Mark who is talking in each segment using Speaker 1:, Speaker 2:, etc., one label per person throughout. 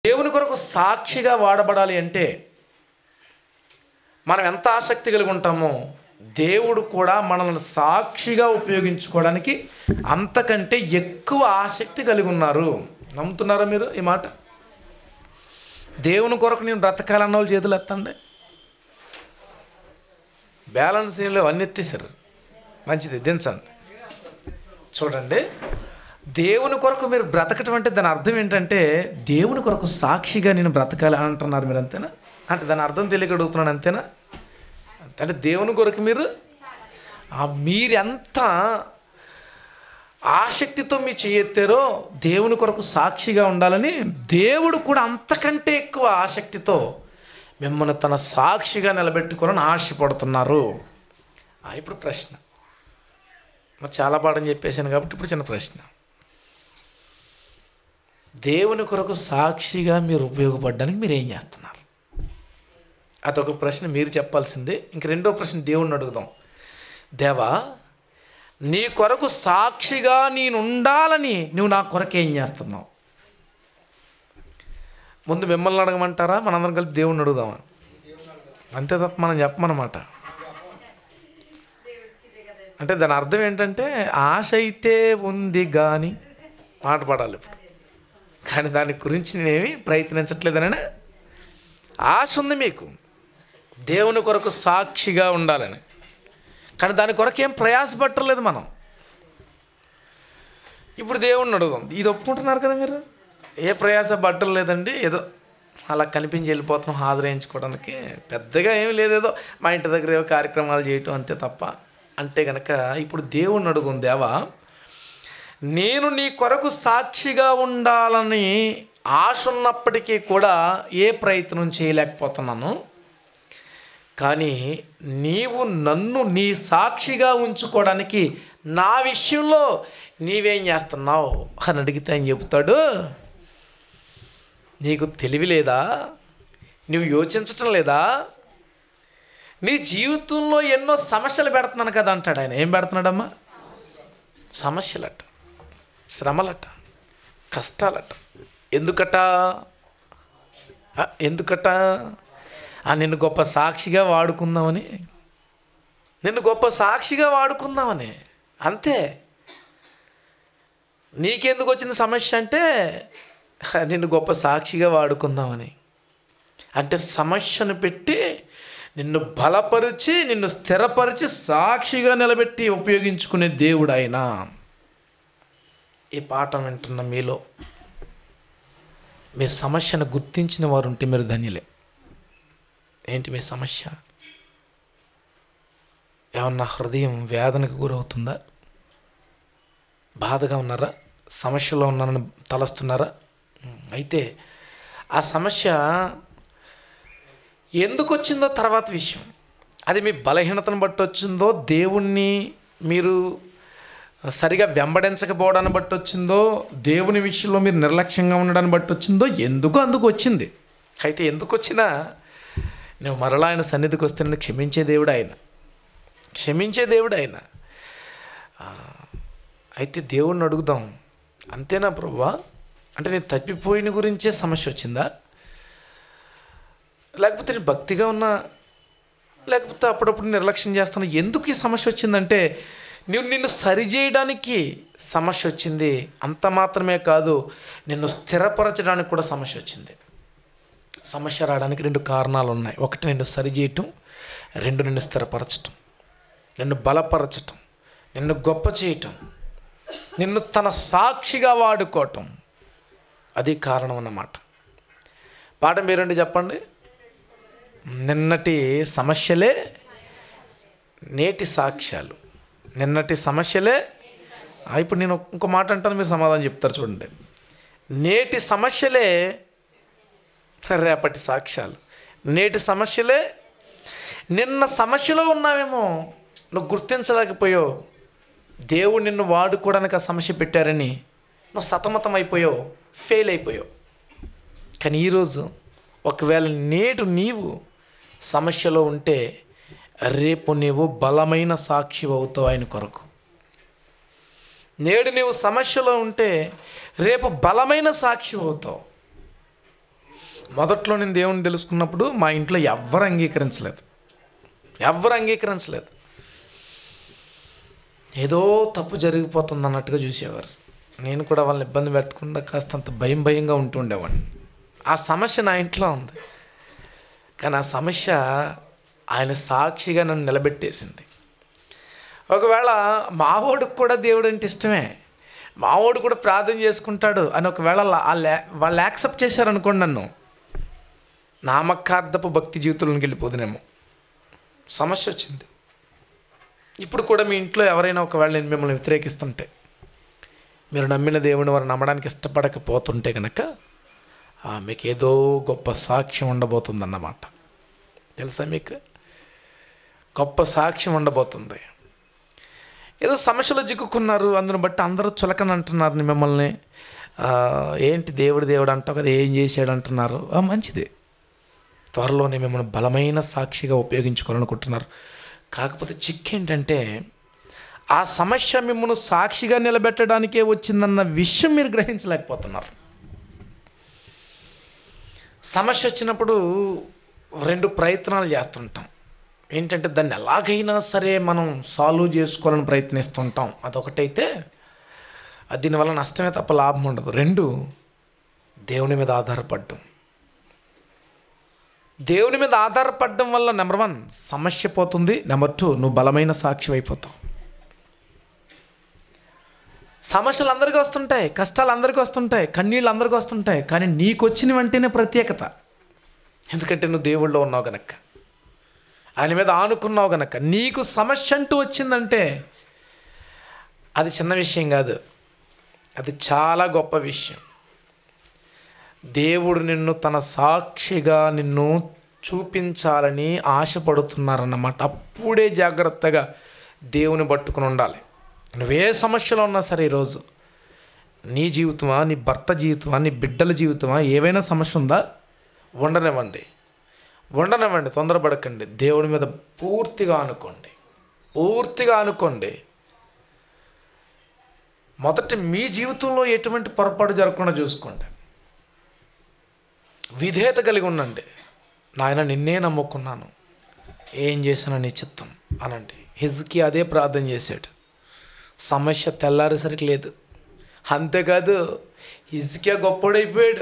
Speaker 1: దేవుని కొరకు సాక్షిగా వాడబడాలి అంటే మనం ఎంత ఆసక్తి కలిగి ఉంటామో దేవుడు కూడా మనల్ని సాక్షిగా ఉపయోగించుకోవడానికి అంతకంటే ఎక్కువ ఆసక్తి కలిగి ఉన్నారు నమ్ముతున్నారా మీరు ఈ మాట దేవుని కొరకు నేను బ్రతకాలన్న వాళ్ళు చేతులు ఎత్తండి బ్యాలెన్స్ ఏం లేవు అన్ని ఎత్తేసారు మంచిది దించండి చూడండి దేవుని కొరకు మీరు బ్రతకటం అంటే దాని అర్థం ఏంటంటే దేవుని కొరకు సాక్షిగా నేను బ్రతకాలి అని అంటున్నారు మీరు అంతేనా అంటే దాని అర్థం తెలియక అడుగుతున్నాను అంతేనా అంటే దేవుని కొరకు మీరు ఆ మీరెంత ఆసక్తితో మీ చేయెత్తారో దేవుని కొరకు సాక్షిగా ఉండాలని దేవుడు కూడా అంతకంటే ఎక్కువ ఆసక్తితో మిమ్మల్ని తన సాక్షిగా నిలబెట్టుకోవాలని ఆశపడుతున్నారు ఆ, ఇప్పుడు ప్రశ్న మరి చాలా పాఠం చెప్పేశాను కాబట్టి ఇప్పుడు చిన్న ప్రశ్న దేవుని కొరకు సాక్షిగా మీరు ఉపయోగపడడానికి మీరు ఏం చేస్తున్నారు అదొక ప్రశ్న మీరు చెప్పాల్సిందే ఇంక రెండో ప్రశ్న దేవుణ్ణి అడుగుదాం దేవా నీ కొరకు సాక్షిగా నేను ఉండాలని నువ్వు నా కొరకు ఏం చేస్తున్నావు ముందు మిమ్మల్ని అడగమంటారా మనందరం కలిపి దేవుణ్ణి అడుగుదామా అంతే తప్ప మనం చెప్పమన్నమాట అంటే దాని అర్థం ఏంటంటే ఆశ అయితే ఉంది కానీ పాట పాడాలి ఇప్పుడు కానీ దాని గురించి నేనేమి ప్రయత్నించట్లేదనే ఆశ ఉంది మీకు దేవుని కొరకు సాక్షిగా ఉండాలని కానీ దాని కొరకు ఏం ప్రయాసపట్టలేదు మనం ఇప్పుడు దేవుణ్ణి అడుగుదాం ఇది ఒప్పుకుంటున్నారు కదా మీరు ఏ ప్రయాస పట్టం లేదండి ఏదో అలా కనిపించి వెళ్ళిపోతున్నాం హాజరేయించుకోవడానికి పెద్దగా ఏమీ లేదేదో మా ఇంటి దగ్గర ఏవో కార్యక్రమాలు చేయటం అంతే తప్ప అంటే కనుక ఇప్పుడు దేవుణ్ణి అడుగుదాం దేవా నేను నీ కొరకు సాక్షిగా ఉండాలని ఆశ ఉన్నప్పటికీ కూడా ఏ ప్రయత్నం చేయలేకపోతున్నాను కానీ నీవు నన్ను నీ సాక్షిగా ఉంచుకోవడానికి నా విషయంలో నీవేం చేస్తున్నావు అని అడిగితే ఆయన చెబుతాడు నీకు తెలివి లేదా నువ్వు యోచించటం లేదా నీ జీవితంలో ఎన్నో సమస్యలు పెడుతున్నాను కదా అంటాడు ఆయన ఏం పెడుతున్నాడమ్మా సమస్యలట శ్రమలట కష్టాలట ఎందుకట ఆ, ఎందుకట ఆ, నిన్ను గొప్ప సాక్షిగా వాడుకుందామని నిన్ను గొప్ప సాక్షిగా వాడుకుందామని అంతే నీకెందుకు వచ్చింది సమస్య అంటే ఆ, నిన్ను గొప్ప సాక్షిగా వాడుకుందామని అంటే సమస్యను పెట్టి నిన్ను బలపరిచి నిన్ను స్థిరపరిచి సాక్షిగా నిలబెట్టి ఉపయోగించుకునే దేవుడు ఆయన ఈ పాఠం వింటున్న మీలో మీ సమస్యను గుర్తించిన వారు ఉంటే మీరు ధన్యులే ఏంటి మీ సమస్య ఏమన్నా హృదయం వేదనకు గురవుతుందా బాధగా ఉన్నారా సమస్యలో ఉన్నానని తలస్తున్నారా ఉమ్, అయితే ఆ సమస్య ఎందుకు వచ్చిందో తర్వాత విషయం అది మీ బలహీనతను బట్టి వచ్చిందో దేవుణ్ణి మీరు సరిగా వెంబడించకపోవడాన్ని బట్టి వచ్చిందో దేవుని విషయంలో మీరు నిర్లక్ష్యంగా ఉండడాన్ని బట్టి వచ్చిందో ఎందుకు అందుకు వచ్చింది అయితే ఎందుకు వచ్చినా నువ్వు మరలా ఆయన సన్నిధికి వస్తే నన్ను క్షమించే దేవుడు ఆయన క్షమించే దేవుడు ఆయన ఆ, అయితే దేవుణ్ణి అడుగుదాం అంతేనా ప్రభువా అంటే నేను తప్పిపోయిన గురించే సమస్య వచ్చిందా లేకపోతే నేను భక్తిగా ఉన్నా లేకపోతే అప్పుడప్పుడు నిర్లక్ష్యం చేస్తున్నా ఎందుకు ఈ సమస్య వచ్చిందంటే నువ్వు నిన్ను సరిచేయడానికి సమస్య వచ్చింది అంత మాత్రమే కాదు నిన్ను స్థిరపరచడానికి కూడా సమస్య వచ్చింది సమస్య రావడానికి రెండు కారణాలు ఉన్నాయి ఒకటి నిన్ను సరిచేయటం రెండు నిన్ను స్థిరపరచటం నిన్ను బలపరచటం నిన్ను గొప్ప చేయటం నిన్ను తన సాక్షిగా వాడుకోవటం అది కారణం అన్నమాట పాట మీరండి చెప్పండి నిన్నటి సమస్యలే నేటి సాక్ష్యాలు నిన్నటి సమస్యలే ఆ, ఇప్పుడు నేను ఇంకో మాట అంటాను మీరు సమాధానం చెప్తారు చూడండి నేటి సమస్యలే రేపటి సాక్ష్యాలు నేటి సమస్యలే నిన్న సమస్యలో ఉన్నావేమో నువ్వు గుర్తించలేకపోయావు దేవుడు నిన్ను వాడుకోవడానికి ఆ సమస్య పెట్టారని నువ్వు సతమతం అయిపోయావు ఫెయిల్ అయిపోయావు కానీ ఈరోజు ఒకవేళ నేడు నీవు సమస్యలో ఉంటే రేపు నీవు బలమైన సాక్షి అవుతావు ఆయన కొరకు నేడు నీవు సమస్యలో ఉంటే రేపు బలమైన సాక్షి అవుతావు మొదట్లో నేను దేవుని తెలుసుకున్నప్పుడు మా ఇంట్లో ఎవ్వరు అంగీకరించలేదు ఎవ్వరు అంగీకరించలేదు ఏదో తప్పు జరిగిపోతుంది అన్నట్టుగా చూసేవారు నేను కూడా వాళ్ళని ఇబ్బంది పెట్టకుండా కాస్తంత భయం భయంగా ఉంటుండేవాడిని ఆ సమస్య నా ఇంట్లో ఉంది కానీ ఆ సమస్య ఆయన సాక్షిగా నన్ను నిలబెట్టేసింది ఒకవేళ మావోడికి కూడా దేవుడు అంటే ఇష్టమే మావోడు కూడా ప్రార్థన చేసుకుంటాడు అని ఒకవేళ లా- ఆ లే- వాళ్ళు యాక్సెప్ట్ చేశారనుకోండి నన్ను నామకార్థపు భక్తి జీవితంలోకి వెళ్ళిపోదునేమో సమస్య వచ్చింది ఇప్పుడు కూడా మీ ఇంట్లో ఎవరైనా ఒకవేళ నేను మిమ్మల్ని వ్యతిరేకిస్తుంటే మీరు నమ్మిన దేవుని వారు నమ్మడానికి ఇష్టపడకపోతుంటే కనుక మీకు ఏదో గొప్ప సాక్ష్యం ఉండబోతుందన్నమాట తెలుసా మీకు గొప్ప సాక్ష్యం ఉండబోతుంది ఏదో సమస్యలో చిక్కుకున్నారు అందుని బట్టి అందరూ చులకని అంటున్నారు మిమ్మల్ని ఆ, ఏంటి దేవుడు దేవుడు అంటావు కదా ఏం చేశాడు అంటున్నారు ఆ, మంచిది త్వరలోనే మిమ్మల్ని బలమైన సాక్షిగా ఉపయోగించుకోవాలనుకుంటున్నారు కాకపోతే చిక్కు ఏంటంటే ఆ సమస్య మిమ్మల్ని సాక్షిగా నిలబెట్టడానికే వచ్చిందన్న విషయం మీరు గ్రహించలేకపోతున్నారు సమస్య వచ్చినప్పుడు రెండు ప్రయత్నాలు చేస్తుంటాం ఏంటంటే దాన్ని ఎలాగైనా సరే మనం సాల్వ్ చేసుకోవాలని ప్రయత్నిస్తుంటాం అదొకటైతే అది దీనివల్ల నష్టమే తప్ప లాభం ఉండదు రెండు దేవుని మీద ఆధారపడడం దేవుని మీద ఆధారపడడం వల్ల నెంబర్ వన్ సమస్య పోతుంది నెంబర్ టూ నువ్వు బలమైన సాక్షి అయిపోతావు సమస్యలు అందరికీ వస్తుంటాయి కష్టాలు అందరికీ వస్తుంటాయి కన్నీళ్ళు అందరికీ వస్తుంటాయి కానీ నీకు వచ్చిన వెంటనే ప్రత్యేకత ఎందుకంటే నువ్వు దేవుళ్ళో ఉన్నావు గనక ఆయన మీద ఆనుకున్నావు గనక నీకు సమస్య అంటూ వచ్చిందంటే అది చిన్న విషయం కాదు అది చాలా గొప్ప విషయం దేవుడు నిన్ను తన సాక్షిగా నిన్ను చూపించాలని ఆశపడుతున్నారన్నమాట అప్పుడే జాగ్రత్తగా దేవుని పట్టుకుని ఉండాలి నువ్వే సమస్యలో ఉన్నా సరే ఈరోజు నీ జీవితమా నీ భర్త జీవితమా నీ బిడ్డల జీవితమా ఏవైనా సమస్య ఉందా ఉండనివ్వండి ఉండనివ్వండి తొందరపడకండి దేవుని మీద పూర్తిగా అనుకోండి పూర్తిగా అనుకోండి మొదట మీ జీవితంలో ఎటువంటి పొరపాటు జరగకుండా చూసుకోండి విధేయత కలిగి ఉండండి నాయన నిన్నే నమ్ముకున్నాను ఏం చేసినా నీ చిత్తం అనండి హిజ్కి అదే ప్రార్థన చేశాడు సమస్య తెల్లారేసరికి లేదు అంతేకాదు హిజ్కియా గొప్పడైపోయాడు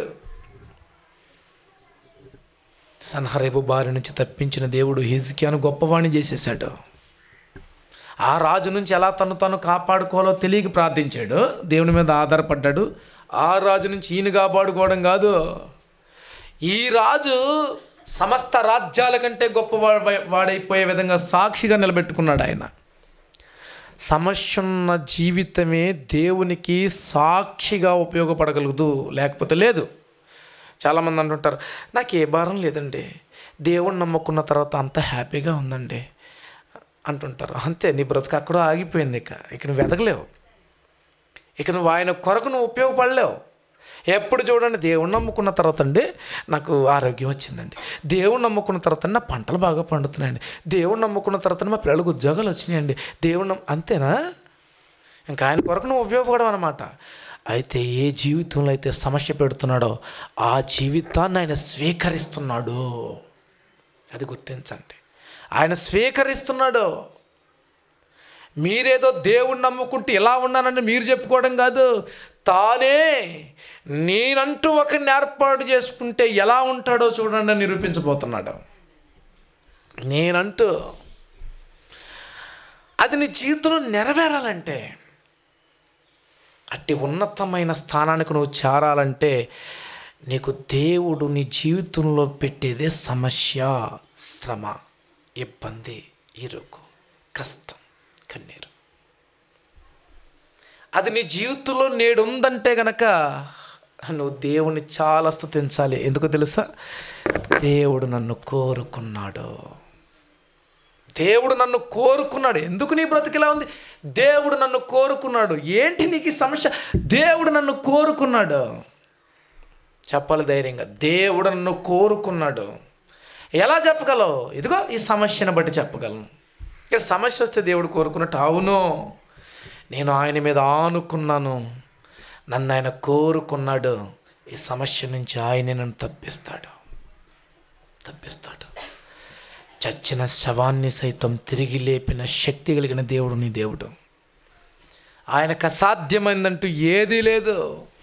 Speaker 1: సన్హరేబు బారి నుంచి తప్పించిన దేవుడు హిజ్కియాను గొప్పవాణి చేసేసాడు ఆ రాజు నుంచి ఎలా తను తను కాపాడుకోవాలో తెలియక ప్రార్థించాడు దేవుని మీద ఆధారపడ్డాడు ఆ రాజు నుంచి ఈయన కాపాడుకోవడం కాదు ఈ రాజు సమస్త రాజ్యాల కంటే గొప్ప వాడైపోయే విధంగా సాక్షిగా నిలబెట్టుకున్నాడు ఆయన సమస్య ఉన్న జీవితమే దేవునికి సాక్షిగా ఉపయోగపడగలదు లేకపోతే లేదు చాలామంది అంటుంటారు నాకు ఏ భారం లేదండి దేవుణ్ణి నమ్ముకున్న తర్వాత అంత హ్యాపీగా ఉందండి అంటుంటారు అంతే నీ బ్రతుకు అక్కడ ఆగిపోయింది ఇక ఇక నువ్వు ఎదగలేవు ఇక నువ్వు ఆయన కొరకు నువ్వు ఉపయోగపడలేవు ఎప్పుడు చూడండి దేవుణ్ణి నమ్ముకున్న తర్వాత అండి నాకు ఆరోగ్యం వచ్చిందండి దేవుణ్ణి నమ్ముకున్న తర్వాత నా పంటలు బాగా పండుతున్నాయండి దేవుణ్ణి నమ్ముకున్న తర్వాత మా పిల్లలకు ఉద్యోగాలు వచ్చినాయండి దేవుణ్ణి నమ్ము- అంతేనా ఇంకా ఆయన కొరకు నువ్వు ఉపయోగపడవు అనమాట అయితే ఏ జీవితంలో అయితే సమస్య పెడుతున్నాడో ఆ జీవితాన్ని ఆయన స్వీకరిస్తున్నాడు అది గుర్తించండి ఆయన స్వీకరిస్తున్నాడు మీరేదో దేవుణ్ణి నమ్ముకుంటూ ఇలా ఉన్నానని మీరు చెప్పుకోవడం కాదు తానే నేనంటూ ఒకరిని ఏర్పాటు చేసుకుంటే ఎలా ఉంటాడో చూడండి అని నిరూపించబోతున్నాడు నేనంటూ అది నీ జీవితంలో నెరవేరాలంటే అట్టి ఉన్నతమైన స్థానానికి నువ్వు చేరాలంటే నీకు దేవుడు నీ జీవితంలో పెట్టేదే సమస్య శ్రమ ఇబ్బంది ఇరుకు కష్టం కన్నీరు అది నీ జీవితంలో నేడు ఉందంటే గనక నువ్వు దేవుని చాలా స్తుతించాలి ఎందుకు తెలుసా దేవుడు నన్ను కోరుకున్నాడు దేవుడు నన్ను కోరుకున్నాడు ఎందుకు నీ బ్రతికిలా ఉంది దేవుడు నన్ను కోరుకున్నాడు ఏంటి నీకు ఈ సమస్య దేవుడు నన్ను కోరుకున్నాడు చెప్పాలి ధైర్యంగా దేవుడు నన్ను కోరుకున్నాడు ఎలా చెప్పగలవు ఇదిగో ఈ సమస్యను బట్టి చెప్పగలను ఇక సమస్య వస్తే దేవుడు కోరుకున్నట్టు అవును నేను ఆయన మీద ఆనుకున్నాను నన్ను ఆయన కోరుకున్నాడు ఈ సమస్య నుంచి ఆయన నన్ను తప్పిస్తాడు తప్పిస్తాడు చచ్చిన శవాన్ని సైతం తిరిగి లేపిన శక్తి కలిగిన దేవుడు నీ దేవుడు ఆయనకు అసాధ్యమైందంటూ ఏదీ లేదు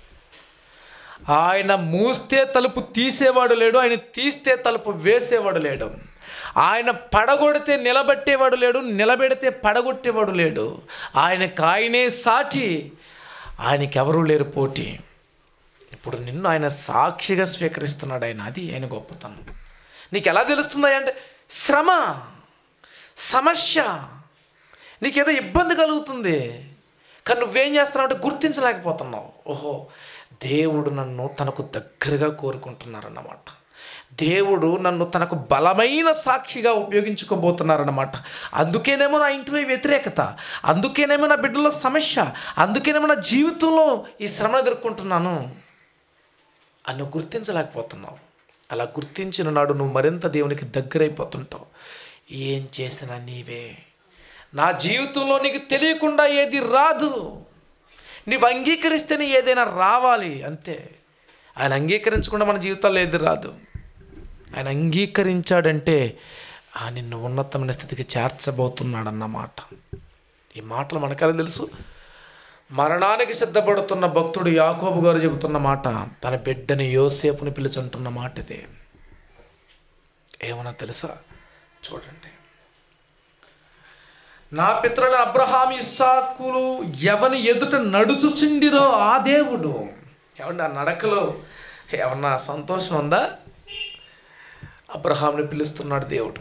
Speaker 1: ఆయన మూస్తే తలుపు తీసేవాడు లేడు ఆయన తీస్తే తలుపు వేసేవాడు లేడు ఆయన పడగొడితే నిలబెట్టేవాడు లేడు నిలబెడితే పడగొట్టేవాడు లేడు ఆయనకు ఆయనే సాటి ఆయనకి ఎవరూ లేరు పోటీ ఇప్పుడు నిన్ను ఆయన సాక్షిగా స్వీకరిస్తున్నాడు ఆయన అది ఆయన గొప్పతనం నీకు ఎలా తెలుస్తుంది అంటే శ్రమ సమస్య నీకేదో ఇబ్బంది కలుగుతుంది కానీ నువ్వేం చేస్తున్నావు అంటే గుర్తించలేకపోతున్నావు ఓహో దేవుడు నన్ను తనకు దగ్గరగా కోరుకుంటున్నారన్నమాట దేవుడు నన్ను తనకు బలమైన సాక్షిగా ఉపయోగించుకోబోతున్నారన్నమాట అందుకేనేమో నా ఇంటిలో ఈ వ్యతిరేకత అందుకేనేమో నా బిడ్డలో సమస్య అందుకేనేమో నా జీవితంలో ఈ శ్రమ ఎదుర్కొంటున్నాను అని నువ్వు గుర్తించలేకపోతున్నావు అలా గుర్తించిన నాడు నువ్వు మరింత దేవునికి దగ్గరైపోతుంటావు ఏం చేసినా నీవే నా జీవితంలో నీకు తెలియకుండా ఏది రాదు నీవు అంగీకరిస్తేనే ఏదైనా రావాలి అంతే ఆయన అంగీకరించకుండా మన జీవితాల్లో ఏది రాదు ఆయన అంగీకరించాడంటే ఆ నిన్ను ఉన్నతమైన స్థితికి చేర్చబోతున్నాడన్నమాట ఈ మాటలు మనకెలా తెలుసు మరణానికి సిద్ధపడుతున్న భక్తుడు యాకోబు గారు చెబుతున్న మాట తన బిడ్డని యోసేపుని పిలుచుంటున్న మాట ఇదే ఏమన్నా తెలుసా చూడండి నా పితరుల అబ్రహాం ఇస్సాకులు ఎవని ఎదుట నడుచుచుండిరో ఆ దేవుడు ఏమన్నా ఆ నడకలో ఏమన్నా సంతోషం ఉందా అబ్రహాంని పిలుస్తున్నాడు దేవుడు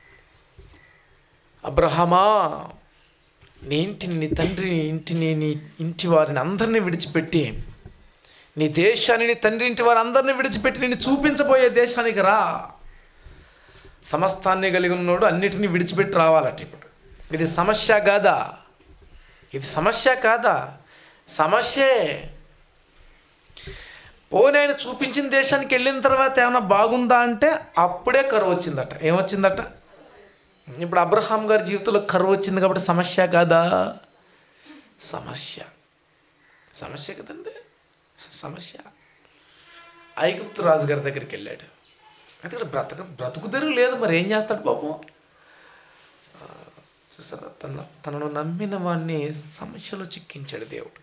Speaker 1: అబ్రహమా నీ ఇంటిని నీ తండ్రి ఇంటిని నీ ఇంటి వారిని అందరినీ విడిచిపెట్టి నీ దేశాన్ని నీ తండ్రి ఇంటి వారి అందరినీ విడిచిపెట్టి నేను చూపించబోయే దేశానికి రా సమస్తాన్ని కలిగి ఉన్నాడు అన్నిటినీ విడిచిపెట్టి రావాలట ఇప్పుడు ఇది సమస్య కాదా ఇది సమస్య కాదా సమస్యే పోనీ ఆయన చూపించిన దేశానికి వెళ్ళిన తర్వాత ఏమైనా బాగుందా అంటే అప్పుడే కరువు వచ్చిందట ఏమొచ్చిందట ఇప్పుడు అబ్రహాం గారి జీవితంలో కరువు వచ్చింది కాబట్టి సమస్య కాదా సమస్య సమస్య కదండి సమస్య ఐగుప్తు రాజు గారి దగ్గరికి వెళ్ళాడు అయితే బ్రతక బ్రతుకు తెరుగు లేదు మరి ఏం చేస్తాడు పాపం ఆ, చూసారా తన తనను నమ్మిన వాడిని సమస్యలో చిక్కించాడు దేవుడు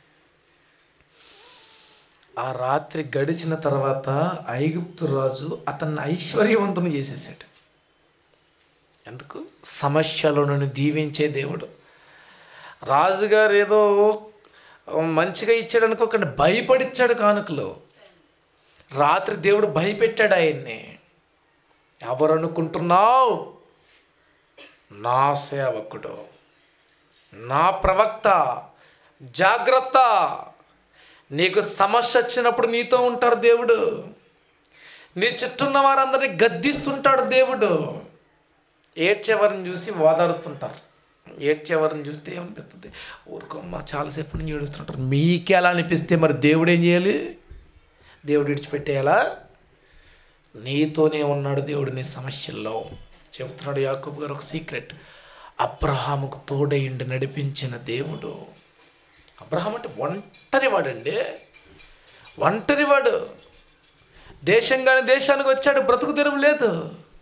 Speaker 1: ఆ రాత్రి గడిచిన తర్వాత ఐగుప్తు రాజు అతన్ని ఐశ్వర్యవంతుని చేసేసాడు ఎందుకు సమస్యలో నన్ను దీవించే దేవుడు రాజుగారు ఏదో మంచిగా ఇచ్చాడు అనుకోకండి భయపడిచ్చాడు కానుకలు రాత్రి దేవుడు భయపెట్టాడు ఆయన్ని ఎవరు అనుకుంటున్నావు నా సేవకుడు నా ప్రవక్త జాగ్రత్త నీకు సమస్య వచ్చినప్పుడు నీతో ఉంటారు దేవుడు నీ చుట్టూన్న వారందరినీ గద్దిస్తుంటాడు దేవుడు ఏడ్చేవారిని చూసి ఓదారుస్తుంటారు ఏడ్చేవారిని చూస్తే ఏమనిపిస్తుంది ఊరుకోమ్మ చాలాసేపు నుంచి ఏడుస్తుంటారు మీకే అలా అనిపిస్తే మరి దేవుడు ఏం చేయాలి దేవుడు విడిచిపెట్టేయాలా నీతోనే ఉన్నాడు దేవుడు నీ సమస్యల్లో చెబుతున్నాడు యాకూబ్ గారు ఒక సీక్రెట్ అబ్రహాముకు తోడయిండి నడిపించిన దేవుడు అబ్రహాం అంటే ఒంటరివాడండి ఒంటరివాడు దేశం కానీ దేశానికి వచ్చాడు బ్రతుకు తెరువు లేదు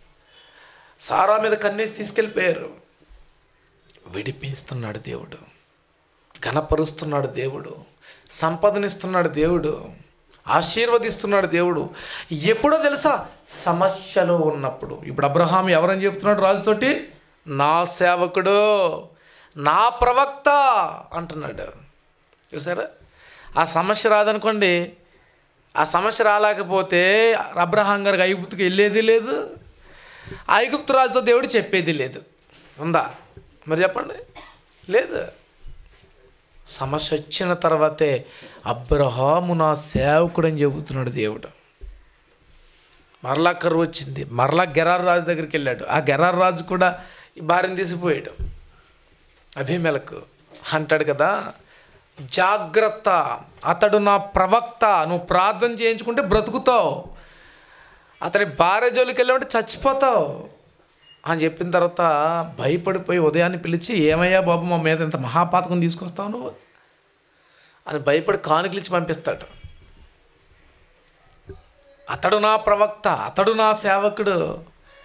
Speaker 1: సారా మీద కన్నేసి తీసుకెళ్ళిపోయారు విడిపిస్తున్నాడు దేవుడు ఘనపరుస్తున్నాడు దేవుడు సంపదనిస్తున్నాడు దేవుడు ఆశీర్వదిస్తున్నాడు దేవుడు ఎప్పుడో తెలుసా సమస్యలో ఉన్నప్పుడు ఇప్పుడు అబ్రహాం ఎవరని చెప్తున్నాడు రాజుతోటి నా సేవకుడు నా ప్రవక్త అంటున్నాడు చూసారా ఆ సమస్య రాదనుకోండి ఆ సమస్య రాలేకపోతే అబ్రహాం గారికి ఐగుప్తుకి వెళ్ళేది లేదు ఐగుప్తు రాజుతో దేవుడు చెప్పేది లేదు ఉందా మరి చెప్పండి లేదు సమస్య వచ్చిన తర్వాతే అబ్రహాము నా సేవకుడు అని చెబుతున్నాడు దేవుడు మరలా కరువు వచ్చింది మరలా గెరార్ రాజు దగ్గరికి వెళ్ళాడు ఆ గెరార్ రాజు కూడా ఈ భార్యను తీసిపోయాడు అభిమేలకు అంటాడు కదా జాగ్రత్త అతడు నా ప్రవక్త నువ్వు ప్రార్థన చేయించుకుంటే బ్రతుకుతావు అతని భార్య జోలికి వెళ్ళామంటే చచ్చిపోతావు అని చెప్పిన తర్వాత భయపడిపోయి ఉదయాన్ని పిలిచి ఏమయ్యా బాబు మా మీద ఇంత మహాపాతకం తీసుకొస్తావు నువ్వు అని భయపడి కానుకలిచ్చి పంపిస్తాడు అతడు నా ప్రవక్త అతడు నా సేవకుడు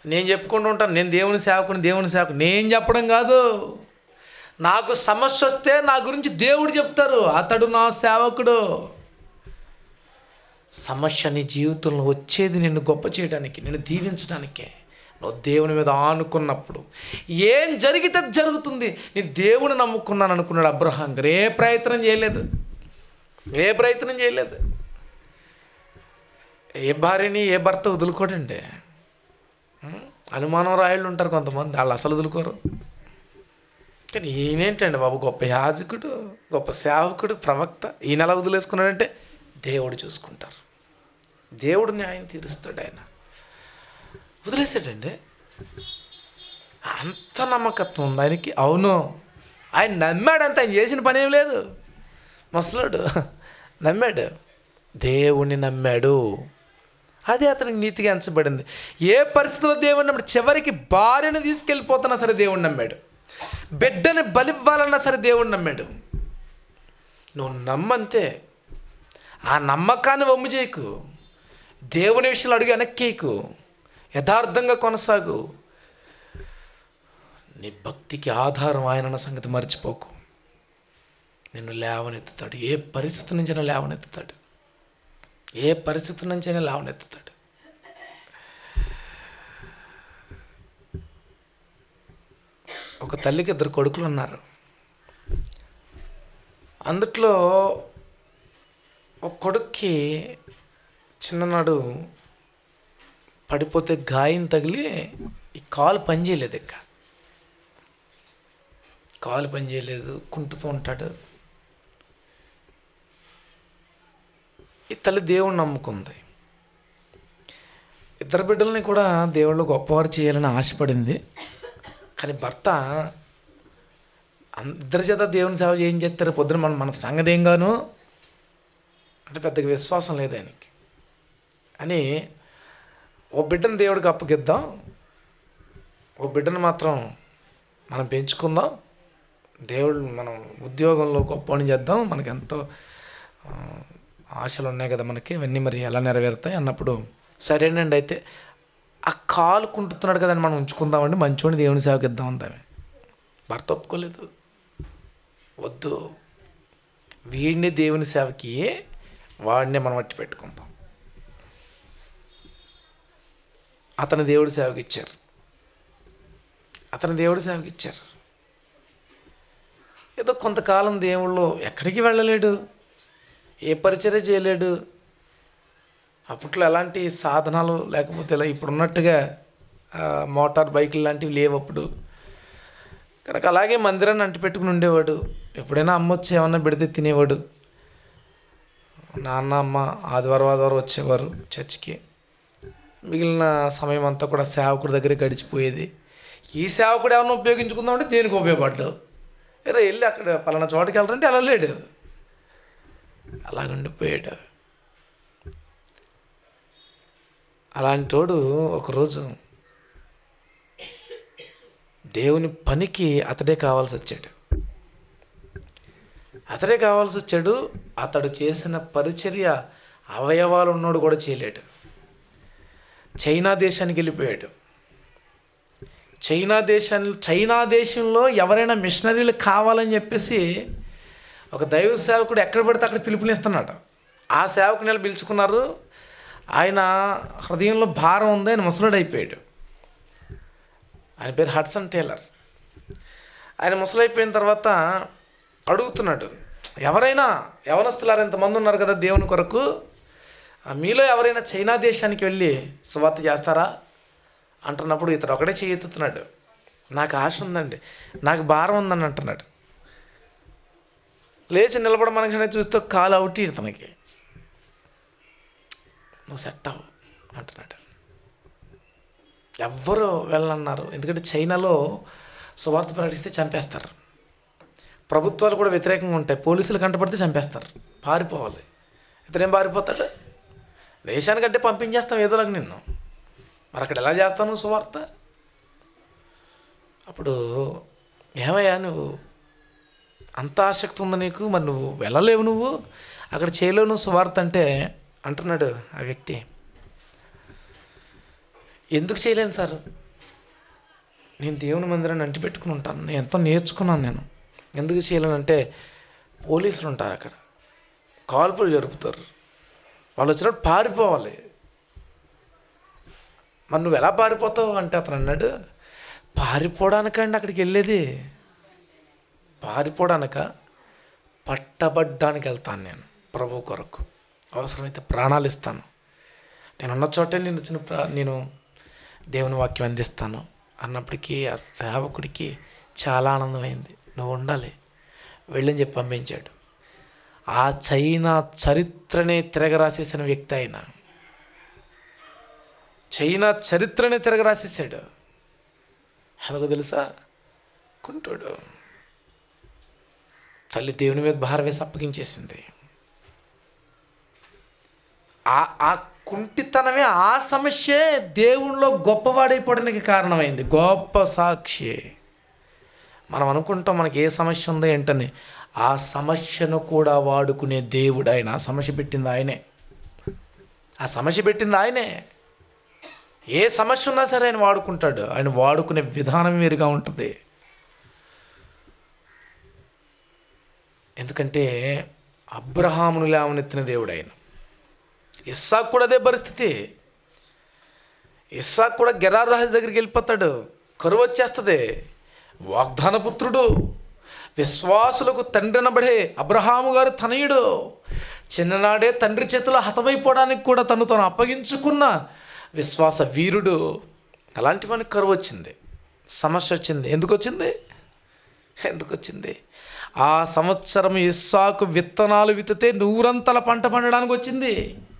Speaker 1: నేను చెప్పుకుంటూ ఉంటాను నేను దేవుని సేవకుని దేవుని సేవకుని నేను చెప్పడం కాదు నాకు సమస్య వస్తే నా గురించి దేవుడు చెప్తారు అతడు నా సేవకుడు సమస్య నీ జీవితంలో వచ్చేది నిన్ను గొప్ప చేయడానికి నిన్ను దీవించడానికే నువ్వు దేవుని మీద ఆనుకున్నప్పుడు ఏం జరిగితే అది జరుగుతుంది నేను దేవుని నమ్ముకున్నాను అనుకున్నాడు అబ్రహాం గారు ఏ ప్రయత్నం చేయలేదు ఏ ప్రయత్నం చేయలేదు ఏ భార్యని ఏ భర్త వదులుకోడండి ఉం? అనుమానం రాయళ్ళు ఉంటారు కొంతమంది వాళ్ళు అసలు వదులుకోరు కానీ ఈయనేంటండి బాబు గొప్ప యాజకుడు గొప్ప సేవకుడు ప్రవక్త ఈయన ఎలా వదిలేసుకున్నాడంటే దేవుడు చూసుకుంటారు దేవుడు న్యాయం తీరుస్తాడు ఆయన వదిలేసాడండి అంత నమ్మకత్వం ఉంది ఆయనకి అవును ఆయన నమ్మాడంత ఆయన చేసిన పని ఏం లేదు ముసలాడు నమ్మాడు దేవుణ్ణి నమ్మాడు అదే అతనికి నీతిగా ఎంచబడింది ఏ పరిస్థితిలో దేవుడు నమ్మాడు చివరికి భార్యను తీసుకెళ్ళిపోతున్నా సరే దేవుడు నమ్మాడు బిడ్డని బలివ్వాలన్నా సరే దేవుడు నమ్మాడు నువ్వు నమ్మంతే ఆ నమ్మకాన్ని వమ్ము చేయకు దేవుని విషయంలో అడుగు వెనక్కేయకు యథార్థంగా కొనసాగు నీ భక్తికి ఆధారం ఆయన అన్న సంగతి మర్చిపోకు నిన్ను లేవనెత్తుతాడు ఏ పరిస్థితి నుంచైనా లేవనెత్తుతాడు ఏ పరిస్థితి నుంచైనా లేవనెత్తుతాడు ఒక తల్లికి ఇద్దరు కొడుకులు ఉన్నారు అందుట్లో ఒక కొడుక్కి చిన్ననాడు పడిపోతే గాయం తగిలి ఈ కాలు పనిచేయలేదు ఇక కాలు పనిచేయలేదు కుంటుతూ ఉంటాడు ఈ తల్లి దేవుణ్ణి నమ్ముకుంది ఇద్దరు బిడ్డల్ని కూడా దేవుళ్ళు గొప్పవారు చేయాలని ఆశపడింది కానీ భర్త అం- ఇద్దరి చేత దేవుని సేవ ఏం చేస్తారు పొద్దున మనం మన సంగతి ఏం గాను అంటే పెద్దగా విశ్వాసం లేదు ఆయనకి అని ఓ బిడ్డను దేవుడికి అప్పగిద్దాం ఓ బిడ్డను మాత్రం మనం పెంచుకుందాం దేవుడు మనం ఉద్యోగంలో గొప్ప పని చేద్దాం మనకి ఎంతో ఆ, ఆశలు ఉన్నాయి కదా మనకి ఇవన్నీ మరి ఎలా నెరవేరుతాయి అన్నప్పుడు సరేనండి అయితే ఆ కాలు కుంటున్నాడు కదండి మనం ఉంచుకుందామండి మంచోని దేవుని సేవకి ఇద్దాం అందామే భర్త ఒప్పుకోలేదు వద్దు వీడిని దేవుని సేవకి వాడినే మనం అట్టి పెట్టుకుందాం అతని దేవుడి సేవకి ఇచ్చారు అతని దేవుడి సేవకి ఇచ్చారు ఏదో కొంతకాలం దేవుళ్ళు ఎక్కడికి వెళ్ళలేడు ఏ పరిచర్య చేయలేడు అప్పట్లో ఎలాంటి సాధనాలు లేకపోతే ఇలా ఇప్పుడు ఉన్నట్టుగా ఆ, మోటార్ బైకులు లాంటివి లేవు అప్పుడు కనుక అలాగే మందిరాన్ని అంటిపెట్టుకుని ఉండేవాడు ఎప్పుడైనా అమ్మ వచ్చి ఏమన్నా పెడితే తినేవాడు నాన్న అమ్మ ఆదివారం ఆదివారం వచ్చేవారు చర్చికి మిగిలిన సమయం అంతా కూడా సేవకుడి దగ్గర గడిచిపోయేది ఈ సేవకుడు ఏమన్నా ఉపయోగించుకుందామంటే దేనికి ఉపయోగపడ్డావు ఎరా వెళ్ళి అక్కడ పలానా చోటకి వెళ్ళరంటే వెళ్ళలేడు అలాగ ఉండిపోయాడు అలాంటోడు ఒకరోజు దేవుని పనికి అతడే కావాల్సి వచ్చాడు అతడే కావాల్సి వచ్చాడు అతడు చేసిన పరిచర్య అవయవాలు ఉన్నోడు కూడా చేయలేడు చైనా దేశానికి వెళ్ళిపోయాడు చైనా దేశాన్ని చైనా దేశంలో ఎవరైనా మిషనరీలు కావాలని చెప్పేసి ఒక దైవ సేవకుడు ఎక్కడ పడితే అక్కడ పిలుపునిస్తున్నాడు ఆ సేవకుని వెళ్ళి పిలుచుకున్నారు ఆయన హృదయంలో భారం ఉంది ఆయన ముసలుడు అయిపోయాడు ఆయన పేరు హడ్సన్ టేలర్ ఆయన ముసలైపోయిన తర్వాత అడుగుతున్నాడు ఎవరైనా యవనస్తులారు ఇంతమంది ఉన్నారు కదా దేవుని కొరకు ఆ మీలో ఎవరైనా చైనా దేశానికి వెళ్ళి సువార్త చేస్తారా అంటున్నప్పుడు ఇతడు ఒకటే చేయెత్తుతున్నాడు నాకు ఆశ ఉందండి నాకు భారం ఉందని అంటున్నాడు లేచి నిలబడమనగానే చూస్తే కాలు అవుటి ఇతనికి నువ్వు సెట్ అవ్వు అంటున్నాడు ఎవ్వరు వెళ్ళన్నారు ఎందుకంటే చైనాలో సువార్త ప్రకటిస్తే చంపేస్తారు ప్రభుత్వాలు కూడా వ్యతిరేకంగా ఉంటాయి పోలీసులు కంటపడితే చంపేస్తారు పారిపోవాలి ఇతనేం పారిపోతాడు దేశానికంటే పంపించేస్తాం ఏదోలాగా నిన్ను మరి అక్కడ ఎలా చేస్తాను సువార్త అప్పుడు ఏమయ్యా నువ్వు అంత ఆసక్తి ఉంది నీకు మరి నువ్వు వెళ్ళలేవు నువ్వు అక్కడ చేయలేవు నువ్వు సువార్త అంటే అంటున్నాడు ఆ వ్యక్తి ఎందుకు చేయలేను సార్ నేను దేవుని మందిరాన్ని అంటి పెట్టుకుని ఉంటాను నేను ఎంతో నేర్చుకున్నాను నేను ఎందుకు చేయలేనంటే పోలీసులు ఉంటారు అక్కడ కాల్పులు జరుపుతారు వాళ్ళు వచ్చినప్పుడు పారిపోవాలి మరి నువ్వు ఎలా పారిపోతావు అంటే అతను అన్నాడు పారిపోవడానికండి అక్కడికి వెళ్ళేది పారిపోవడానిక పట్టబడ్డానికి వెళ్తాను నేను ప్రభు కొరకు అవసరమైతే ప్రాణాలు ఇస్తాను నేను ఉన్న చోటే నేను వచ్చిన ప్రా- నేను దేవుని వాక్యం అందిస్తాను అన్నప్పటికీ ఆ సేవకుడికి చాలా ఆనందమైంది నువ్వు ఉండాలి వెళ్ళని చెప్పి పంపించాడు ఆ చైనా చరిత్రనే తిరగరాసేసిన వ్యక్తి ఆయన చైనా చరిత్రనే తిరగరాసేసాడు ఎలాగో తెలుసా కుంటాడు తల్లి దేవుని మీద భారం వేసి అప్పగించేసింది ఆ ఆ కుంటితనమే ఆ సమస్యే దేవుణ్ణిలో గొప్పవాడైపోవడానికి కారణమైంది గొప్ప సాక్షి మనం అనుకుంటాం మనకి ఏ సమస్య ఉందో ఏంటని ఆ సమస్యను కూడా వాడుకునే దేవుడు ఆయన ఆ సమస్య పెట్టింది ఆయనే ఆ సమస్య పెట్టింది ఆయనే ఏ సమస్య ఉన్నా సరే ఆయన వాడుకుంటాడు ఆయన వాడుకునే విధానం వేరుగా ఉంటుంది ఎందుకంటే అబ్రహామును లేవనెత్తిన దేవుడు ఆయన ఇస్సాకు కూడా అదే పరిస్థితి ఇస్సాకు కూడా గెరార్ రాజు దగ్గరికి వెళ్ళిపోతాడు కరువు వచ్చేస్తుంది వాగ్దాన పుత్రుడు విశ్వాసులకు తండ్రి అనబడే అబ్రహాము గారు తనయుడు చిన్ననాడే తండ్రి చేతిలో హతమైపోవడానికి కూడా తను తను అప్పగించుకున్న విశ్వాస వీరుడు అలాంటి వానికి కరువు వచ్చింది సమస్య వచ్చింది ఎందుకు వచ్చింది ఎందుకు వచ్చింది ఆ సంవత్సరం ఇస్సాకు విత్తనాలు విత్తితే నూరంతల పంట పండడానికి వచ్చింది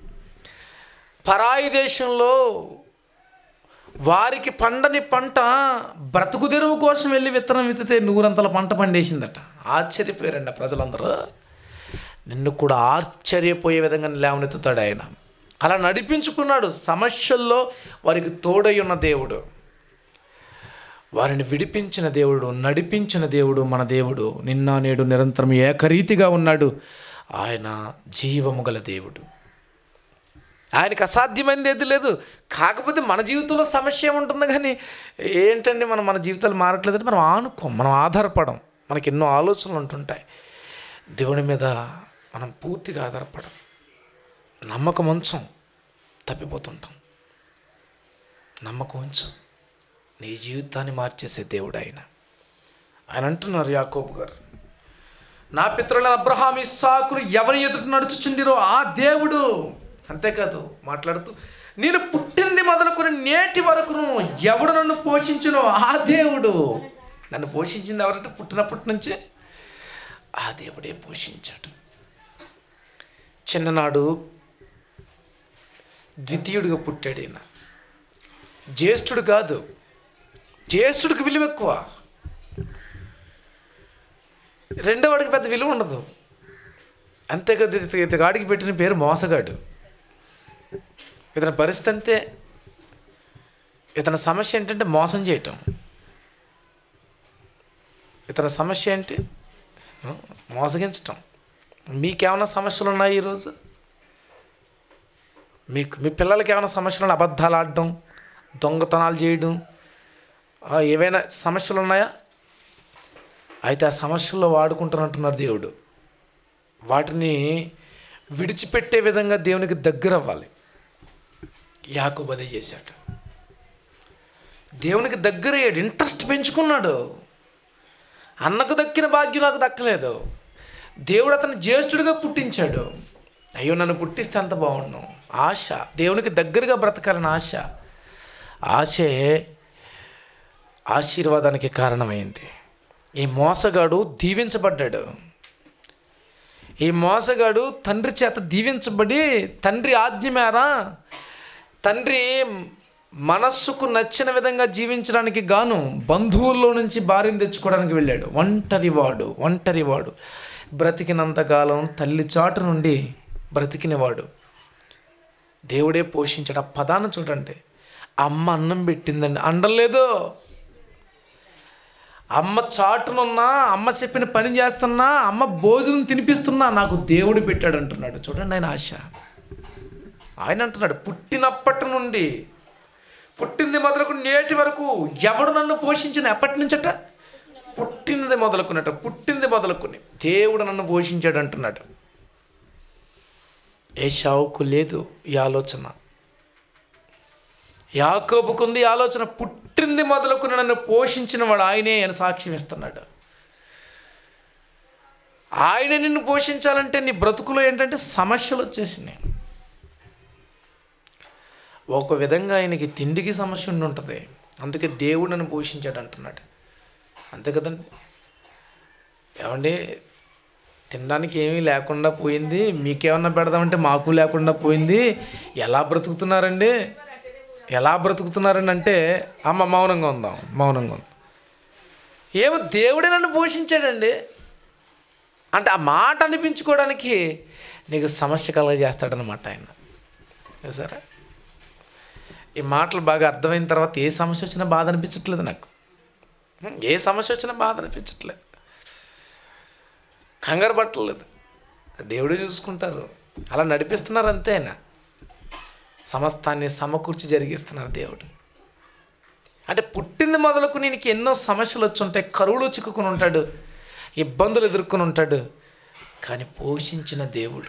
Speaker 1: పరాయి దేశంలో వారికి పండని పంట బ్రతుకు తెరువు కోసం వెళ్ళి విత్తనం విత్తితే నూరంతల పంట పండేసిందట ఆశ్చర్యపోయారండి ఆ ప్రజలందరూ నిన్ను కూడా ఆశ్చర్యపోయే విధంగా లేవనెత్తుతాడు ఆయన అలా నడిపించుకున్నాడు సమస్యల్లో వారికి తోడై ఉన్న దేవుడు వారిని విడిపించిన దేవుడు నడిపించిన దేవుడు మన దేవుడు నిన్న నేడు నిరంతరం ఏకరీతిగా ఉన్నాడు ఆయన జీవము గల దేవుడు ఆయనకు అసాధ్యమైనది ఏది లేదు కాకపోతే మన జీవితంలో సమస్య ఏముంటుంది కానీ ఏంటండి మనం మన జీవితాలు మారట్లేదంటే మనం ఆనుకోం మనం ఆధారపడం మనకి ఎన్నో ఆలోచనలు ఉంటుంటాయి దేవుని మీద మనం పూర్తిగా ఆధారపడం నమ్మకం ఉంచం తప్పిపోతుంటాం నమ్మకం ఉంచం నీ జీవితాన్ని మార్చేసే దేవుడు ఆయన ఆయన అంటున్నారు యాకోబు గారు నా పితరుల అబ్రహాం ఇస్సాకులు ఎవరి ఎదుట నడుచుచుండిరో ఆ దేవుడు అంతేకాదు మాట్లాడుతూ నేను పుట్టింది మొదలుకొని నేటి వరకును ఎవడు నన్ను పోషించునో ఆ దేవుడు నన్ను పోషించింది ఎవరంటే పుట్టినప్పటి నుంచే ఆ దేవుడే పోషించాడు చిన్ననాడు ద్వితీయుడిగా పుట్టాడు ఈయన జ్యేష్ఠుడు కాదు జ్యేష్ఠుడికి విలువ ఎక్కువ రెండో వాడికి పెద్ద విలువ ఉండదు అంతేకాదు ఇత- ఇతగాడికి పెట్టిన పేరు మోసగాడు ఇతని పరిస్థితి అంతే ఇతని సమస్య ఏంటంటే మోసం చేయటం ఇతని సమస్య ఏంటి ఆ, మోసగించటం మీకేమైనా సమస్యలు ఉన్నాయి ఈరోజు మీకు మీ పిల్లలకి ఏమైనా సమస్యలు ఉన్నాయి అబద్ధాలు ఆడడం దొంగతనాలు చేయడం ఆ, ఏవైనా సమస్యలు ఉన్నాయా అయితే ఆ సమస్యల్లో వాడుకుంటున్నట్టున్నారు దేవుడు వాటిని విడిచిపెట్టే విధంగా దేవునికి దగ్గర అవ్వాలి యాకోబు అదే చేశాడు దేవునికి దగ్గర అయ్యాడు ఇంట్రెస్ట్ పెంచుకున్నాడు అన్నకు దక్కిన భాగ్యం నాకు దక్కలేదు దేవుడు అతను జ్యేష్ఠుడిగా పుట్టించాడు అయ్యో నన్ను పుట్టిస్తే అంత బాగుండు ఆశ దేవునికి దగ్గరగా బ్రతకాలని ఆశ ఆశే ఆశీర్వాదానికి కారణమైంది ఈ మోసగాడు దీవించబడ్డాడు ఈ మోసగాడు తండ్రి చేత దీవించబడి తండ్రి ఆజ్ఞ మేర తండ్రి మనస్సుకు నచ్చిన విధంగా జీవించడానికి గాను బంధువుల్లో నుంచి భార్యను తెచ్చుకోవడానికి వెళ్ళాడు ఒంటరివాడు ఒంటరివాడు బ్రతికినంతకాలం తల్లి చాటు నుండి బ్రతికినవాడు దేవుడే పోషించాడు ఆ పదాన్ని చూడండి అమ్మ అన్నం పెట్టిందండి అండలేదు అమ్మ చాటునున్నా అమ్మ చెప్పిన పని చేస్తున్నా అమ్మ భోజనం తినిపిస్తున్నా నాకు దేవుడు పెట్టాడు అంటున్నాడు చూడండి ఆయన ఆశ ఆయన అంటున్నాడు పుట్టినప్పటి నుండి పుట్టింది మొదలుకు నేటి వరకు ఎవడు నన్ను పోషించిన ఎప్పటి నుంచట పుట్టినది మొదలుకున్నట పుట్టింది మొదలుకుని దేవుడు నన్ను పోషించాడు అంటున్నాడు ఏ షావుకు లేదు ఈ ఆలోచన యాకోబుకుంది ఈ ఆలోచన పుట్టింది మొదలుకుని నన్ను పోషించిన వాడు ఆయనే అని సాక్ష్యం ఇస్తున్నాడు ఆయన నిన్ను పోషించాలంటే నీ బ్రతుకులో ఏంటంటే సమస్యలు వచ్చేసినాయి ఒక విధంగా ఆయనకి తిండికి సమస్య ఉండి ఉంటుంది అందుకే దేవుడు నన్ను పోషించాడు అంటున్నాడు అంతే కదండి ఏమండి తినడానికి ఏమీ లేకుండా పోయింది మీకేమన్నా పెడదామంటే మాకు లేకుండా పోయింది ఎలా బ్రతుకుతున్నారండి ఎలా బ్రతుకుతున్నారని అంటే అమ్మ మౌనంగా ఉందాం మౌనంగా ఉందాం ఏమో దేవుడే నన్ను పోషించాడండి అంటే ఆ మాట అనిపించుకోవడానికి నీకు సమస్య కలగజేస్తాడనమాట ఆయన సరే ఈ మాటలు బాగా అర్థమైన తర్వాత ఏ సమస్య వచ్చినా బాధ అనిపించట్లేదు నాకు ఏ సమస్య వచ్చినా బాధ అనిపించట్లేదు కంగారు పట్టలేదు దేవుడే చూసుకుంటారు అలా నడిపిస్తున్నారు అంతే ఆయన సమస్తాన్ని సమకూర్చి జరిగిస్తున్నారు దేవుడు అంటే పుట్టింది మొదలుకు నీకు ఎన్నో సమస్యలు వచ్చి ఉంటాయి కరువులు చిక్కుకుని ఉంటాడు ఇబ్బందులు ఎదుర్కొని ఉంటాడు కానీ పోషించిన దేవుడు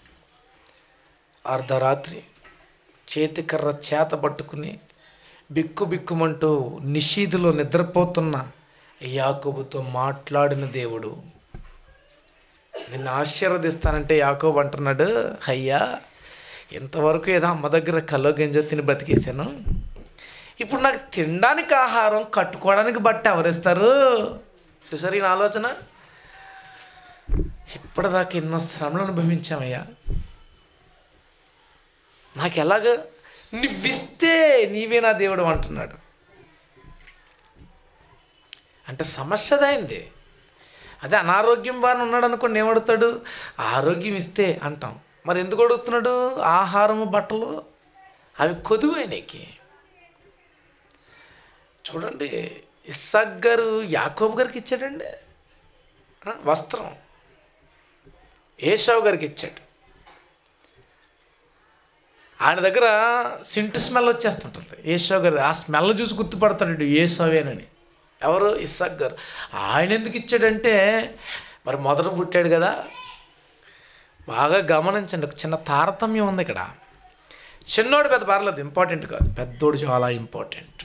Speaker 1: అర్ధరాత్రి చేతికర్ర చేత పట్టుకుని బిక్కు బిక్కుమంటూ నిషీదులో నిద్రపోతున్న యాకోబుతో మాట్లాడిన దేవుడు నిన్ను ఆశీర్వదిస్తానంటే యాకోబు అంటున్నాడు అయ్యా ఇంతవరకు ఏదో అమ్మ దగ్గర కల్లో గింజో తిని బతికేశాను ఇప్పుడు నాకు తినడానికి ఆహారం కట్టుకోవడానికి బట్ట ఎవరిస్తారు చూసారు ఈయన ఆలోచన ఇప్పటిదాకా ఎన్నో శ్రమలు అనుభవించామయ్యా నాకు ఎలాగ నువ్విస్తే నీవే నా దేవుడు అంటున్నాడు అంటే సమస్యదైంది అదే అనారోగ్యం బాగా ఉన్నాడు అనుకోండి ఏమడుగుతాడు ఆరోగ్యం ఇస్తే అంటాం మరి ఎందుకు అడుగుతున్నాడు ఆహారము బట్టలు అవి కొదువైనకి చూడండి ఇస్సాక్ గారు యాకోబు గారికి ఇచ్చాడండి ఆ, వస్త్రం ఏషావు గారికి ఇచ్చాడు ఆయన దగ్గర సింటు స్మెల్ వచ్చేస్తుంటుంది ఏషావు గారు ఆ స్మెల్ చూసి గుర్తుపడతాడు ఏసావేనని ఎవరు ఇస్సాక్ గారు ఆయన ఎందుకు ఇచ్చాడంటే మరి మొదట పుట్టాడు కదా బాగా గమనించండి ఒక చిన్న తారతమ్యం ఉంది ఇక్కడ చిన్నోడు పెద్ద పర్లేదు ఇంపార్టెంట్ కాదు పెద్దోడు చాలా ఇంపార్టెంట్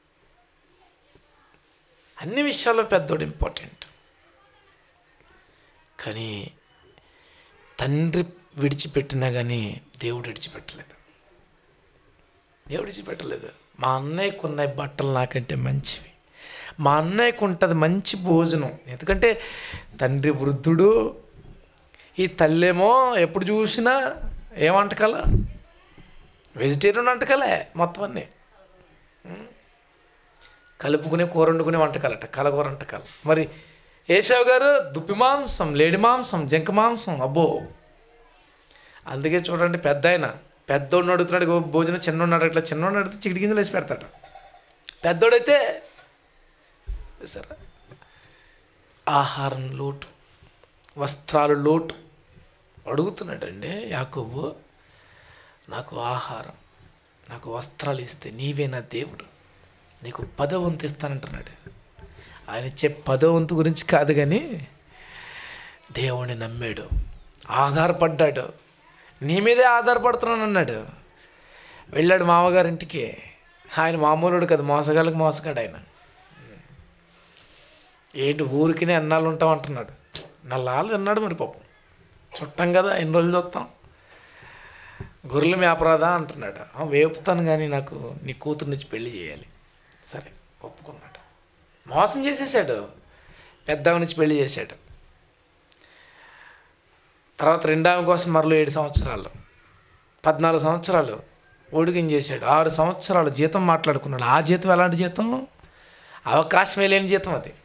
Speaker 1: అన్ని విషయాల్లో పెద్దోడు ఇంపార్టెంట్ కానీ తండ్రి విడిచిపెట్టినా కానీ దేవుడు విడిచిపెట్టలేదు దేవుడు విడిచిపెట్టలేదు మా అన్నయ్యకు ఉన్నాయి బట్టలు నాకంటే మంచివి మా అన్నయ్యకు ఉంటుంది మంచి భోజనం ఎందుకంటే తండ్రి వృద్ధుడు ఈ తల్లేమో ఎప్పుడు చూసినా ఏం వంటకాల వెజిటేరియన్ వంటకాలే మొత్తం అన్నీ ఉం? కలుపుకునే కూర వండుకునే వంటకాలట కలగూర వంటకాలు మరి ఏషావు గారు దుప్పి మాంసం లేడి మాంసం జంక మాంసం అబ్బో అందుకే చూడండి పెద్ద ఆయన పెద్దోడిని అడుగుతున్నాడు "గో భోజనం చిన్నోడిని అడగట్లా చిన్నోడిని అడిగితే చికిటి గింజలు వేసి పెడతాడు పెద్దోడైతే సరే ఆహారం లోటు వస్త్రాలు లోటు అడుగుతున్నాడండి యాకోబు నాకు ఆహారం నాకు వస్త్రాలు ఇస్తే నీవే నా దేవుడు నీకు పదో వంతు ఇస్తానంటున్నాడు ఆయన ఇచ్చే పదో వంతు గురించి కాదు కానీ దేవుణ్ణి నమ్మాడు ఆధారపడ్డాడు నీ మీదే ఆధారపడుతున్నాను అన్నాడు వెళ్ళాడు మామగారింటికి ఆయన మామూలుడు కదా మోసగాళ్ళకి మోసగాడు ఆయన ఏంటి ఊరికినే ఎన్నాళ్ళు ఉంటాం అంటున్నాడు నల్లాళ్ళు తిన్నాడు మరి పాపం చుట్టం కదా ఎన్ని రోజులు చూస్తాం గొర్రెలు మేపరాదా అంటున్నాడు "ఆ, వేపుతాను కానీ నాకు నీ కూతురునిచ్చి పెళ్లి చేయాలి సరే ఒప్పుకున్నాడు మోసం చేసేసాడు పెద్దవనిచ్చి పెళ్లి చేశాడు తర్వాత రెండామ కోసం మరలో ఏడు సంవత్సరాలు పద్నాలుగు సంవత్సరాలు ఒడిగిం చేశాడు ఆరు సంవత్సరాలు జీతం మాట్లాడుకున్నాడు ఆ జీతం ఎలాంటి జీతం అవకాశమే లేని జీతం అది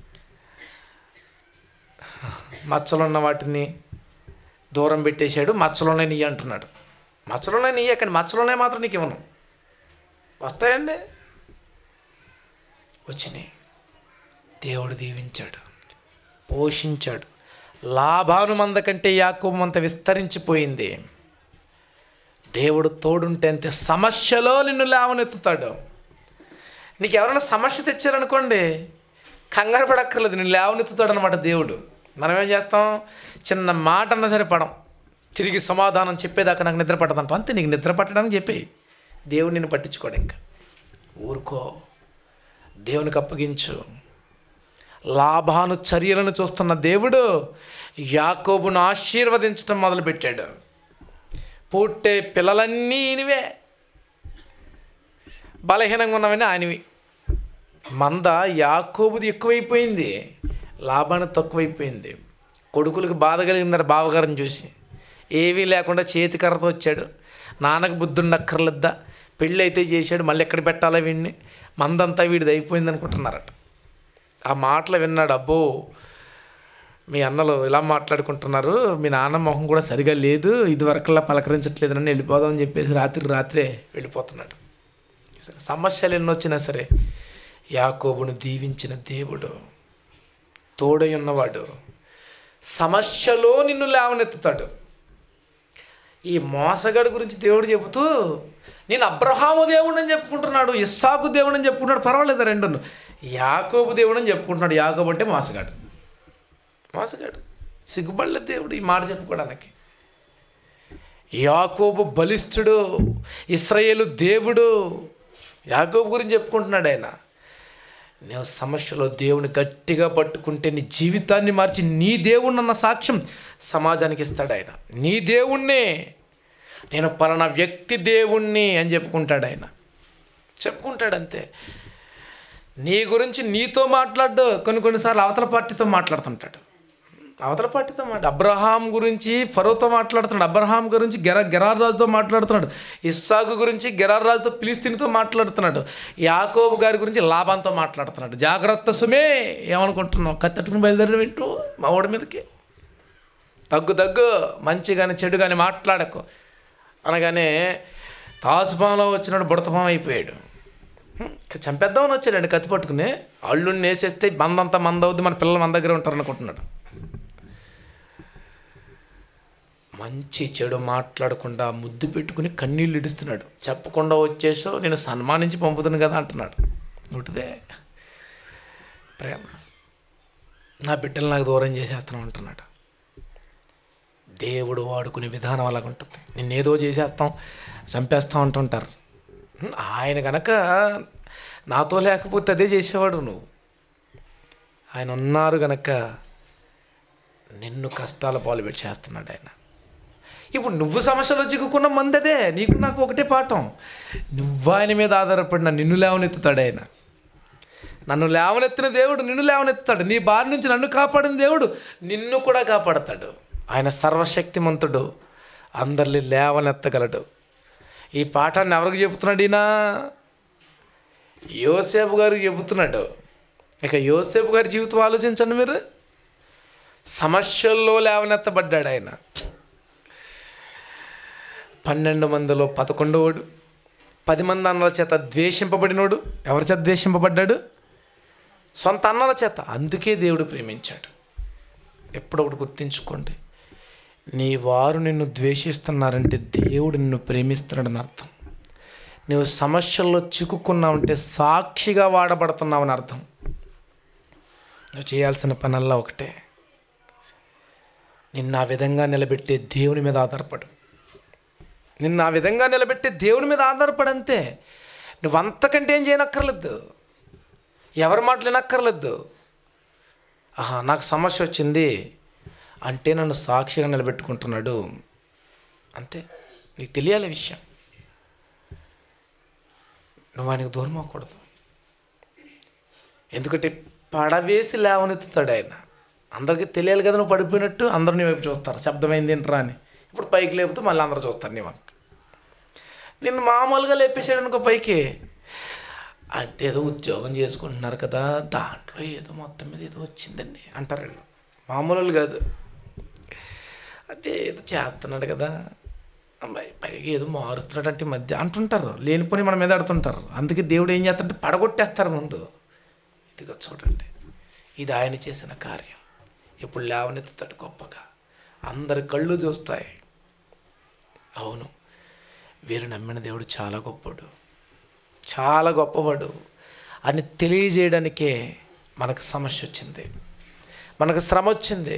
Speaker 1: మచ్చలున్న వాటిని దూరం పెట్టేశాడు మచ్చలున్నాయి నెయ్యి అంటున్నాడు మచ్చలున్నాయి నెయ్యి కానీ మచ్చలున్నాయి మాత్రం నీకు ఇవ్వను వస్తాయండి వచ్చినాయి దేవుడు దీవించాడు పోషించాడు లాభానుమంద కంటే యాకోబు అంత విస్తరించిపోయింది దేవుడు తోడుంటే అంతే సమస్యలో నిన్ను లేవనెత్తుతాడు నీకు ఎవరైనా సమస్య తెచ్చారనుకోండి కంగారు పడక్కర్లేదు నేను లేవనెత్తుతాడు అనమాట దేవుడు మనం ఏం చేస్తాం చిన్న మాట అన్నా సరే పడం తిరిగి సమాధానం చెప్పేదాకా నాకు నిద్ర పట్టదంట అంతే నీకు నిద్ర పట్టడానికి చెప్పి దేవుడు నిన్ను పట్టించుకోడు ఇంకా ఊరుకో దేవునికి అప్పగించు లాభాను చర్యలను చూస్తున్న దేవుడు యాకోబును ఆశీర్వదించడం మొదలుపెట్టాడు పుట్టే పిల్లలన్నీ ఈయనవే బలహీనంగా ఉన్నవన్నీ ఆయనవి మంద యాకోబుది ఎక్కువైపోయింది లాభాన్ని తక్కువైపోయింది కొడుకులకు బాధ కలిగిందట బావగారిని చూసి ఏమీ లేకుండా చేతికర్రతో వచ్చాడు నాన్నకు బుద్ధుండక్కర్లేద్దా పెళ్ళి అయితే చేశాడు మళ్ళీ ఎక్కడ పెట్టాలా వీడిని మందంతా వీడిది అయిపోయింది అనుకుంటున్నారట ఆ మాటలు విన్నాడు అబ్బో మీ అన్నలు ఇలా మాట్లాడుకుంటున్నారు మీ నాన్న మొహం కూడా సరిగా లేదు ఇదివరకులా పలకరించట్లేదు నన్ను వెళ్ళిపోదామని చెప్పేసి రాత్రి రాత్రే వెళ్ళిపోతున్నాడు సరే, సమస్యలు ఎన్ని వచ్చినా సరే యాకోబును దీవించిన దేవుడు తోడై ఉన్నవాడు సమస్యలో నిన్ను లేవనెత్తుతాడు ఈ మోసగాడి గురించి దేవుడు చెబుతూ నేను అబ్రహాము దేవుడు అని చెప్పుకుంటున్నాడు ఇస్సాకు దేవుడు అని చెప్పుకుంటున్నాడు పర్వాలేదు రెండు యాకోబు దేవుడు అని చెప్పుకుంటున్నాడు యాకోబు అంటే మోసగాడు మోసగాడు సిగ్గుపడలే దేవుడు ఈ మాట చెప్పుకోవడానికి యాకోబు బలిష్ఠుడు ఇస్రాయేలు దేవుడు యాకోబు గురించి చెప్పుకుంటున్నాడు ఆయన నువ్వు సమస్యలో దేవుని గట్టిగా పట్టుకుంటే నీ జీవితాన్ని మార్చి నీ దేవుణ్ణి అన్న సాక్ష్యం సమాజానికి ఇస్తాడు ఆయన నీ దేవుణ్ణే నేను పలానా వ్యక్తి దేవుణ్ణి అని చెప్పుకుంటాడు ఆయన చెప్పుకుంటాడు అంతే నీ గురించి నీతో మాట్లాడు కొన్ని కొన్నిసార్లు అవతల పార్టీతో మాట్లాడుతుంటాడు అవతల పార్టీతో మాట అబ్రహాం గురించి ఫరోతో మాట్లాడుతున్నాడు అబ్రహాం గురించి గెర గెరార్ రాజుతో మాట్లాడుతున్నాడు ఇస్సాకు గురించి గెరార్ రాజుతో పిలిస్తీనితో మాట్లాడుతున్నాడు యాకోబు గారి గురించి లాభంతో మాట్లాడుతున్నాడు జాగ్రత్త సుమే ఏమనుకుంటున్నావు కత్తట్టుకుని బయలుదేరి వింటూ మా ఓడి మీదకి తగ్గు తగ్గు మంచి కానీ చెడు కానీ మాట్లాడకు అనగానే తాసుపాంలో వచ్చినాడు బుడతపాం అయిపోయాడు హ్మ్, ఇక చంపేద్దామని వచ్చాడండి కత్తి పట్టుకుని అల్లుడిని వేసేస్తే బందంతా మంద అవుద్ది మన పిల్లలు మన దగ్గర ఉంటారు అనుకుంటున్నాడు మంచి చెడు మాట్లాడకుండా ముద్దు పెట్టుకుని కన్నీళ్ళు ఇడుస్తున్నాడు చెప్పకుండా వచ్చేసో నేను సన్మానించి పంపుతాను కదా అంటున్నాడు నోటిదే ప్రేమ నా బిడ్డలు నాకు దూరం చేసేస్తున్నావు అంటున్నాడు దేవుడు వాడుకునే విధానం అలాగ ఉంటుంది నిన్నేదో చేసేస్తాం చంపేస్తాం అంటుంటారు హ్మ్, ఆయన కనుక నాతో లేకపోతే అదే చేసేవాడు నువ్వు ఆయన ఉన్నారు గనక నిన్ను కష్టాల పాలు పెట్టి చేస్తున్నాడు ఆయన ఇప్పుడు నువ్వు సమస్యలో చిక్కుకున్న మందదే నీకు నాకు ఒకటే పాఠం నువ్వు ఆయన మీద ఆధారపడిన నిన్ను లేవనెత్తుతాడు ఆయన నన్ను లేవనెత్తిన దేవుడు నిన్ను లేవనెత్తుతాడు నీ బారి నుంచి నన్ను కాపాడిన దేవుడు నిన్ను కూడా కాపాడతాడు ఆయన సర్వశక్తిమంతుడు అందరిని లేవనెత్తగలడు ఈ పాఠాన్ని ఎవరికి చెబుతున్నాడు ఈయన యోసేపు గారికి చెబుతున్నాడు ఇక యోసేపు గారి జీవితం ఆలోచించండి మీరు సమస్యల్లో లేవనెత్తబడ్డాడు ఆయన పన్నెండు మందిలో పదకొండవడు పది మంది అన్నల చేత ద్వేషింపబడినోడు ఎవరి చేత ద్వేషింపబడ్డాడు సొంత అన్నల చేత అందుకే దేవుడు ప్రేమించాడు ఎప్పుడొకటి గుర్తించుకోండి నీ వారు నిన్ను ద్వేషిస్తున్నారంటే దేవుడు నిన్ను ప్రేమిస్తున్నాడని అర్థం నువ్వు సమస్యల్లో చిక్కుకున్నావంటే సాక్షిగా వాడబడుతున్నావని అర్థం నువ్వు చేయాల్సిన పనల్లా ఒకటే నిన్ను ఆ విధంగా నిలబెట్టే దేవుని మీద ఆధారపడు నిన్ను ఆ విధంగా నిలబెట్టే దేవుని మీద ఆధారపడంతే నువ్వు అంతకంటే ఏం చేయనక్కర్లేదు ఎవరి మాటలు వినక్కర్లేదు ఆహా నాకు సమస్య వచ్చింది అంటే నన్ను సాక్షిగా నిలబెట్టుకుంటున్నాడు అంతే నీకు తెలియాలి విషయం నువ్వు ఆయనకు దూరం అవ్వకూడదు ఎందుకంటే పడవేసి లేవనెత్తుతాడు ఆయన అందరికీ తెలియాలి కదా నువ్వు పడిపోయినట్టు అందరూ నీ వైపు చూస్తారు శబ్దమైంది ఏంట్రా అని ఇప్పుడు పైకి లేపుతూ మళ్ళీ అందరూ చూస్తారు నీ వంక నిన్ను మామూలుగా లేపేసాడు అనుకో పైకి అంటే ఏదో ఉద్యోగం చేసుకుంటున్నారు కదా దాంట్లో ఏదో మొత్తం మీద ఏదో వచ్చిందండి అంటారు వీళ్ళు మామూలు వాళ్ళు కాదు అంటే ఏదో చేస్తున్నాడు కదా అమ్మాయి పైకి ఏదో మారుస్తున్నాడు అంటే ఈ మధ్య అంటుంటారు లేనిపోని మన మీద ఆడుతుంటారు అందుకే దేవుడు ఏం చేస్తాడంటే పడగొట్టేస్తారు ముందు ఇదిగో చూడండి ఇది ఆయన చేసిన కార్యం ఇప్పుడు లేవనెత్తుతాడు గొప్పగా అందరి కళ్ళు చూస్తాయి అవును వీరు నమ్మిన దేవుడు చాలా గొప్పడు చాలా గొప్పవాడు అని తెలియజేయడానికే మనకు సమస్య వచ్చింది మనకు శ్రమ వచ్చింది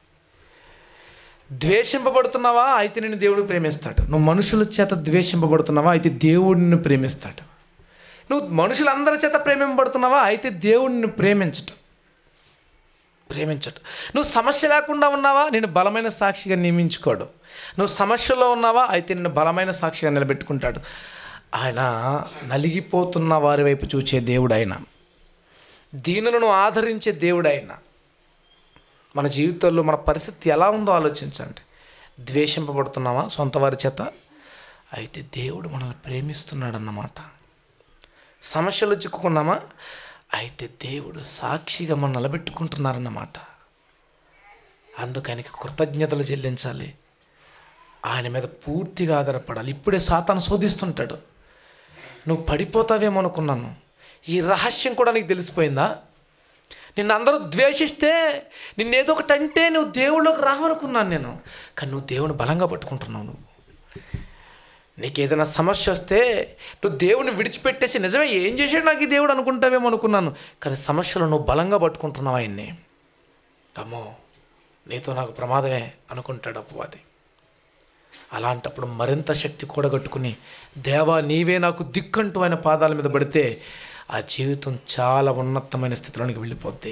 Speaker 1: ద్వేషింపబడుతున్నావా అయితే నిన్ను దేవుడు ప్రేమిస్తాడు నువ్వు మనుషుల చేత ద్వేషింపబడుతున్నావా అయితే దేవుడు నిన్ను ప్రేమిస్తాడు నువ్వు మనుషులందరి చేత ప్రేమింపబడుతున్నావా అయితే దేవుడు నిన్ను ప్రేమించటం ప్రేమించటం నువ్వు సమస్య లేకుండా ఉన్నావా నేను బలమైన సాక్షిగా నియమించుకోడు నువ్వు సమస్యలో ఉన్నావా అయితే నిన్ను బలమైన సాక్షిగా నిలబెట్టుకుంటాడు ఆయన నలిగిపోతున్న వారి వైపు చూచే దేవుడు ఆయన దీనులను ఆదరించే దేవుడు ఆయన మన జీవితంలో మన పరిస్థితి ఎలా ఉందో ఆలోచించండి ద్వేషింపబడుతున్నామా సొంత వారి చేత అయితే దేవుడు మనల్ని ప్రేమిస్తున్నాడు అన్నమాట సమస్యలు చిక్కుకున్నామా అయితే దేవుడు సాక్షిగా మనం నిలబెట్టుకుంటున్నారన్నమాట అందుకనికి కృతజ్ఞతలు చెల్లించాలి ఆయన మీద పూర్తిగా ఆధారపడాలి ఇప్పుడే సాతాను శోధిస్తుంటాడు నువ్వు పడిపోతావేమో అనుకున్నాను ఈ రహస్యం కూడా నీకు తెలిసిపోయిందా నిన్ను అందరూ ద్వేషిస్తే నిన్నేదో ఒకటి అంటే నువ్వు దేవుళ్ళకి రావనుకున్నాను నేను కానీ నువ్వు దేవుని బలంగా పట్టుకుంటున్నావు నువ్వు నీకు ఏదైనా సమస్య వస్తే నువ్వు దేవుని విడిచిపెట్టేసి నిజమే ఏం చేశాడు నాకు ఈ దేవుడు అనుకుంటావేమో అనుకున్నాను కానీ సమస్యలు నువ్వు బలంగా పట్టుకుంటున్నావు ఆయన్ని అమ్మో నీతో నాకు ప్రమాదమే అనుకుంటాడు అపవాది అలాంటప్పుడు మరింత శక్తి కూడగట్టుకుని దేవా నీవే నాకు దిక్కంటూ ఆయన పాదాల మీద పడితే ఆ జీవితం చాలా ఉన్నతమైన స్థితిలోనికి వెళ్ళిపోద్ది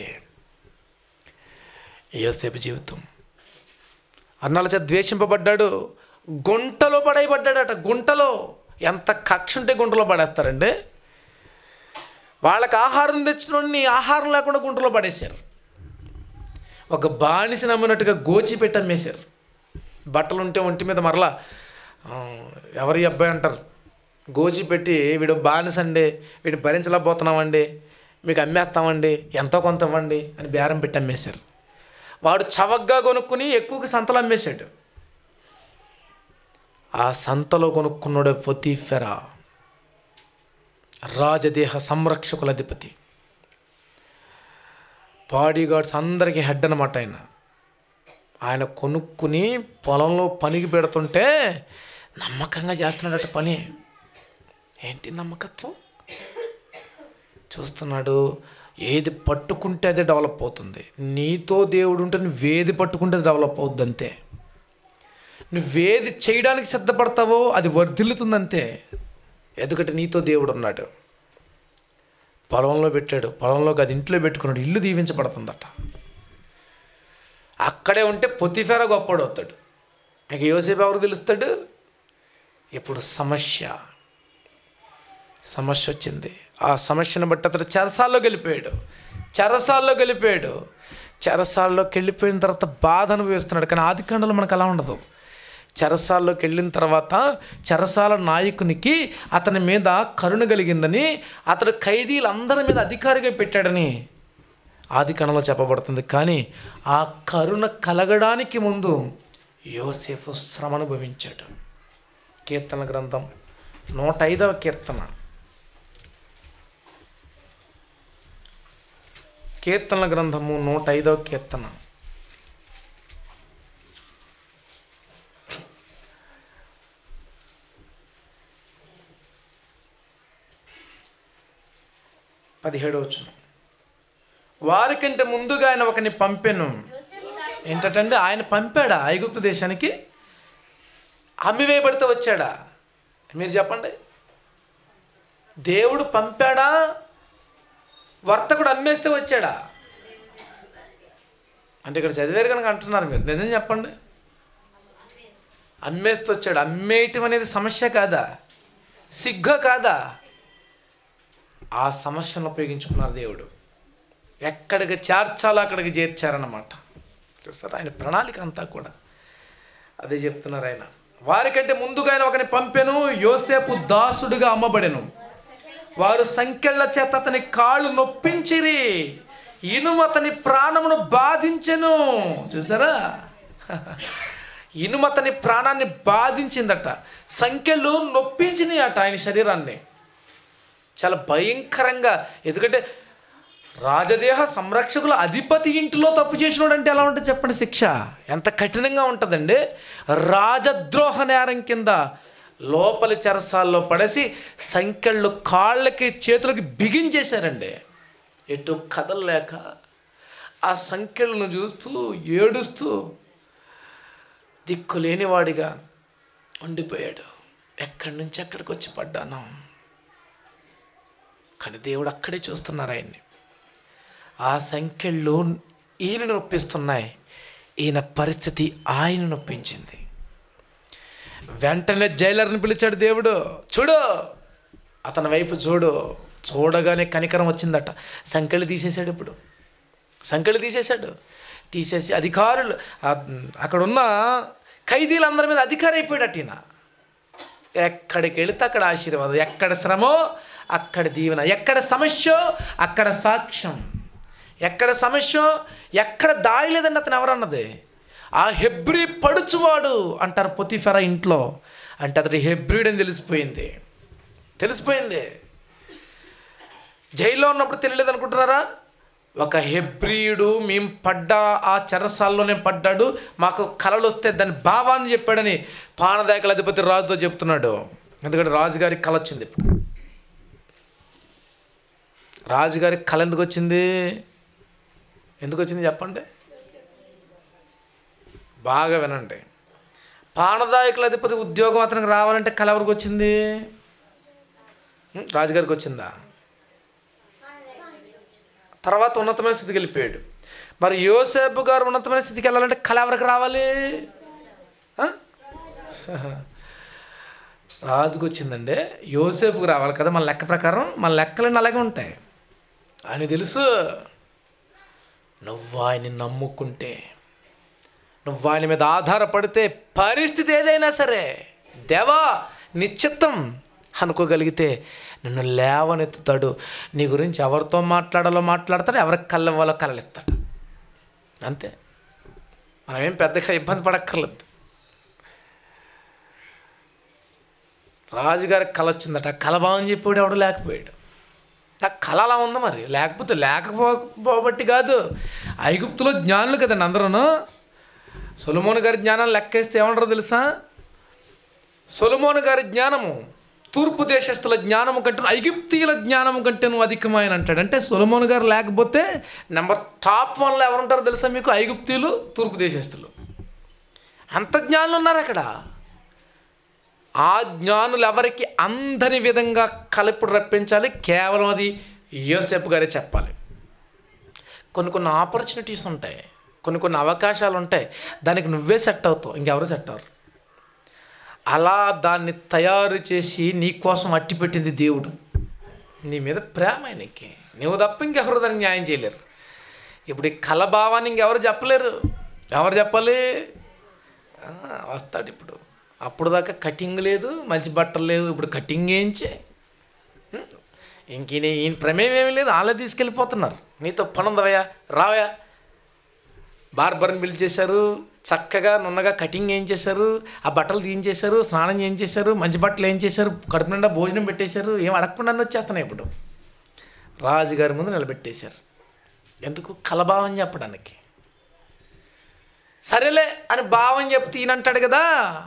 Speaker 1: యోసేపు జీవితం అన్నాల చేత ద్వేషింపబడ్డాడు గుంటలో పడేయబడ్డాడట గుంటలో ఎంత కక్ష ఉంటే గుంటలో పడేస్తారండి వాళ్ళకి ఆహారం తెచ్చినోడిని ఆహారం లేకుండా గుంటలో పడేశారు ఒక బానిస నమ్మినట్టుగా గోచి పెట్టి అమ్మేశారు బట్టలు ఉంటే ఒంటి మీద మరలా ఆ, ఎవరి అబ్బాయి అంటారు గోచి పెట్టి వీడు బానిస అండి వీడిని భరించలేకపోతున్నామండి మీకు అమ్మేస్తామండి ఎంతో కొంత ఇవ్వండి అని బేరం పెట్టి అమ్మేశారు వాడు చవగ్గా కొనుక్కుని ఎక్కువగా సంతలో అమ్మేశాడు ఆ సంతలో కొనుక్కున్నాడు పొతీఫెరా రాజదేహ సంరక్షకుల అధిపతి బాడీగార్డ్స్ అందరికీ హెడ్ అనమాట ఆయన ఆయన కొనుక్కుని పొలంలో పనికి పెడుతుంటే నమ్మకంగా చేస్తున్నాడట పని ఏంటి నమ్మకత్వం చూస్తున్నాడు ఏది పట్టుకుంటే అదే డెవలప్ అవుతుంది నీతో దేవుడు ఉంటే నువ్వేది పట్టుకుంటే అది డెవలప్ అవుద్ది అంతే నువ్వేది చేయడానికి సిద్ధపడతావో అది వర్ధిల్లుతుందంతే ఎందుకంటే నీతో దేవుడు ఉన్నాడు పొలంలో పెట్టాడు పొలంలోకి అది ఇంట్లో పెట్టుకున్నాడు ఇల్లు దీవించబడుతుందట అక్కడే ఉంటే పొత్తిఫెర గొప్పడు అవుతాడు ఇక యోసేపు ఎవరు తెలుస్తాడు ఇప్పుడు సమస్య సమస్య వచ్చింది ఆ సమస్యను బట్టి అతడు చెరసాల్లో గెలిపోయాడు చెరసాల్లో గెలిపోయాడు చెరసాల్లోకి వెళ్ళిపోయిన తర్వాత బాధ అనుభవిస్తున్నాడు కానీ ఆది కాండంలో మనకు అలా ఉండదు చెరసాల్లోకి వెళ్ళిన తర్వాత చెరసాల నాయకునికి అతని మీద కరుణ కలిగిందని అతడు ఖైదీలందరి మీద అధికారిగా పెట్టాడని ఆది కణంలో చెప్పబడుతుంది కానీ ఆ కరుణ కలగడానికి ముందు యోసేఫు శ్రమ అనుభవించాడు కీర్తన గ్రంథం నూట ఐదవ కీర్తన కీర్తనల గ్రంథము నూట ఐదవ కీర్తన పదిహేడవ వచనం వారికంటే ముందుగా ఆయన ఒకని పంపెను ఏంటంటే ఆయన పంపాడా ఐగుప్తు దేశానికి అమ్మివేయబడితే వచ్చాడా మీరు చెప్పండి దేవుడు పంపాడా వర్తకుడు అమ్మేస్తే వచ్చాడా అంటే ఇక్కడ చదివారు కనుక అంటున్నారు మీరు నిజం చెప్పండి అమ్మేస్తే వచ్చాడు అమ్మేయటం అనేది సమస్య కాదా సిగ్గు కాదా ఆ సమస్యను ఉపయోగించుకున్నారు దేవుడు ఎక్కడికి చేర్చాలో అక్కడికి చేర్చారన్నమాట చూస్తారు ఆయన ప్రణాళిక అంతా కూడా అదే చెప్తున్నారు ఆయన వారికంటే ముందుగా ఆయన ఒకని పంపెను యోసేపు దాసుడుగా అమ్మబడెను వారు సంఖ్యల చేత అతని కాళ్ళు నొప్పించిరి ఇనుము అతని ప్రాణమును బాధించెను చూసారా ఇనుము అతని ప్రాణాన్ని బాధించిందట సంఖ్యలు నొప్పించినాయి అట ఆయన శరీరాన్ని చాలా భయంకరంగా ఎందుకంటే రాజదేహ సంరక్షకుల అధిపతి ఇంటిలో తప్పు చేసినాడు అంటే ఎలా ఉంటుంది చెప్పండి శిక్ష ఎంత కఠినంగా ఉంటుందండి రాజద్రోహ నేరం కింద లోపలి చెరసాల్లో పడేసి సంఖ్యళ్ళు కాళ్ళకి చేతులకి బిగించేశారండి ఎటు కదలలేక ఆ సంఖ్యలను చూస్తూ ఏడుస్తూ దిక్కులేనివాడిగా ఉండిపోయాడు ఎక్కడి నుంచి ఎక్కడికి వచ్చి పడ్డాను కానీ దేవుడు అక్కడే చూస్తున్నారు ఆయన్ని ఆ సంఖ్యలు ఈయన నొప్పిస్తున్నాయి ఈయన పరిస్థితి ఆయన నొప్పించింది వెంటనే జైలర్ని పిలిచాడు దేవుడు చూడు అతని వైపు చూడు చూడగానే కనికరం వచ్చిందట సంఖ్యలు తీసేశాడు ఇప్పుడు సంఖ్యలు తీసేశాడు తీసేసి అధికారులు ఆ- అక్కడున్న ఖైదీలందరి మీద అధికారి అయిపోయాడట ఈయన ఎక్కడికి వెళితే అక్కడ ఆశీర్వాదం ఎక్కడ శ్రమో అక్కడ దీవెన ఎక్కడ సమస్య అక్కడ సాక్ష్యం ఎక్కడ సమస్య ఎక్కడ దారి లేదండి అతను ఎవరన్నది ఆ హెబ్రి పడుచువాడు అంటారు పొతిఫెర ఇంట్లో అంటే అతడు హెబ్రిడ్ అని తెలిసిపోయింది తెలిసిపోయింది జైల్లో ఉన్నప్పుడు తెలియలేదు అనుకుంటున్నారా ఒక హెబ్రియుడు మేము పడ్డా ఆ చెరసాల్లోనే పడ్డాడు మాకు కలలు వస్తే దాని భావాన్ని చెప్పాడని పానదాయకల అధిపతి రాజుతో చెప్తున్నాడు ఎందుకంటే రాజుగారికి కళ వచ్చింది ఇప్పుడు రాజుగారికి కళ ఎందుకు వచ్చింది ఎందుకు వచ్చింది చెప్పండి బాగా వినండి పానదాయకుల అధిపతి ఉద్యోగం అతనికి రావాలంటే కళ ఎవరికి వచ్చింది ఉం, రాజుగారికి వచ్చిందా తర్వాత ఉన్నతమైన స్థితికి వెళ్ళిపోయాడు మరి యోసేపు గారు ఉన్నతమైన స్థితికి వెళ్ళాలంటే కళ ఎవరికి రావాలి ఆ? రాజుకు వచ్చిందండి యోసేపుకి రావాలి కదా మన లెక్క ప్రకారం మన లెక్కలన్నీ అలాగే ఉంటాయి అని తెలుసు నువ్వు ఆయన్ని నమ్ముకుంటే నువ్వు ఆయన మీద ఆధారపడితే పరిస్థితి ఏదైనా సరే దేవా నిశ్చిత్తం అనుకోగలిగితే నిన్ను లేవనెత్తుతాడు నీ గురించి ఎవరితో మాట్లాడాలో మాట్లాడతాడు ఎవరికి కళ్ళవ్వాలో కలలిస్తాడు అంతే మనమేం పెద్దగా ఇబ్బంది పడక్కర్లేదు రాజుగారికి కళ వచ్చిందట ఆ కళ బాగుని చెప్పాడు ఎవడు లేకపోయాడు ఆ కళ అలా ఉంది మరి లేకపోతే లేకపోబట్టి కాదు ఐగుప్తులో జ్ఞానులు కదండి అందరూను సొలమోను గారి జ్ఞానం లెక్కేస్తే ఏమంటారో తెలుసా సొలమోను గారి జ్ఞానము తూర్పు దేశస్తుల జ్ఞానము కంటే ఐగుప్తీయుల జ్ఞానము కంటే నువ్వు అధికమైన అంటాడు అంటే సొలమోను గారు లేకపోతే నెంబర్ టాప్ వన్లో ఎవరుంటారో తెలుసా మీకు ఐగుప్తీయులు తూర్పు దేశస్తులు అంత జ్ఞానులు ఉన్నారు అక్కడ ఆ జ్ఞానులు ఎవరికి అందని విధంగా కలుపుడు రప్పించాలి కేవలం అది యోసేపు గారే చెప్పాలి కొన్ని కొన్ని ఆపర్చునిటీస్ ఉంటాయి కొన్ని కొన్ని అవకాశాలు ఉంటాయి దానికి నువ్వే సెట్ అవుతావు ఇంకెవరు సెట్ అవ్వరు అలా దాన్ని తయారు చేసి నీ కోసం అట్టి పెట్టింది దేవుడు నీ మీద ప్రేమ ఆయనకి నువ్వు తప్ప ఇంకెవరు దానికి న్యాయం చేయలేరు ఇప్పుడు ఈ కలభావాన్ని ఇంకెవరు చెప్పలేరు ఎవరు చెప్పాలి ఆ, వస్తాడు ఇప్పుడు అప్పుడు దాకా కటింగ్ లేదు మంచి బట్టలు లేవు ఇప్పుడు కటింగ్ వేయించే ఉం? ఇంక ఈయన ఈయన ప్రమేయం ఏమీ లేదు వాళ్ళే తీసుకెళ్ళిపోతున్నారు నీతో పని ఉందవయ్యా రావయ్యా బార్బర్ని పిలిచేశారు చక్కగా నున్నగా కటింగ్ ఏం చేశారు ఆ బట్టలు తీయించేశారు స్నానం ఏం చేశారు మంచి బట్టలు ఏం చేశారు కడుపు నిండా భోజనం పెట్టేశారు ఏం అడగకుండానే వచ్చేస్తున్నాయి ఇప్పుడు రాజుగారి ముందు నిలబెట్టేశారు ఎందుకు కలభావం చెప్పడానికి సరేలే అని భావం చెప్తే ఈయనంటాడు కదా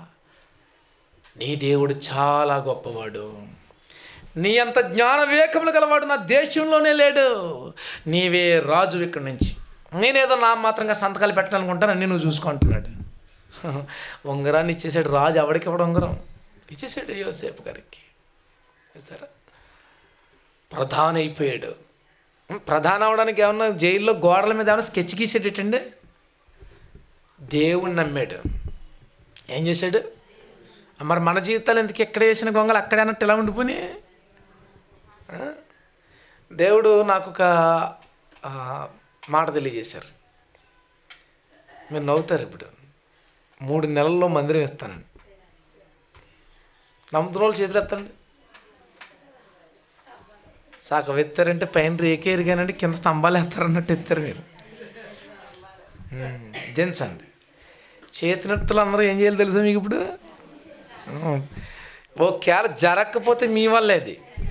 Speaker 1: నీ దేవుడు చాలా గొప్పవాడు నీ అంత జ్ఞాన వివేకములు గలవాడు నా దేశంలోనే లేడు నీవే రాజు ఇక్కడి నుంచి నేనేదో నా మాత్రంగా సంతకాలు పెట్టాలనుకుంటాను అన్నీ నువ్వు చూసుకుంటున్నాడు ఉంగరాన్ని ఇచ్చేసాడు రాజు ఎవడికి ఎవడు ఉంగరం ఇచ్చేసాడు యోసేపు గారికి చూసారా ప్రధాన అయిపోయాడు ప్రధాన అవడానికి ఏమన్నా జైల్లో గోడల మీద ఏమైనా స్కెచ్ గీసేటండి దేవుణ్ణి నమ్మాడు ఏం చేశాడు మరి మన జీవితాలు ఎందుకు ఎక్కడ వేసిన గొంగలు అక్కడే అన్నట్టు ఇలా ఉండిపోయి దేవుడు నాకు ఒక ఆ, మాట తెలియజేశారు మీరు నవ్వుతారు ఇప్పుడు మూడు నెలల్లో మందిరం ఇస్తానండి నమ్ముతున్న వాళ్ళు చేతులు ఎత్తండి సగం ఎత్తారంటే పైన రేకే ఎరిగానండి కింద స్తంభాలు ఎత్తారన్నట్టు ఎత్తారు మీరు దించండి చేతినట్టులు అందరూ ఏం చేయాలి తెలుసా మీకు ఇప్పుడు ఉం. ఒకవేళ జరగకపోతే మీ వల్లే అది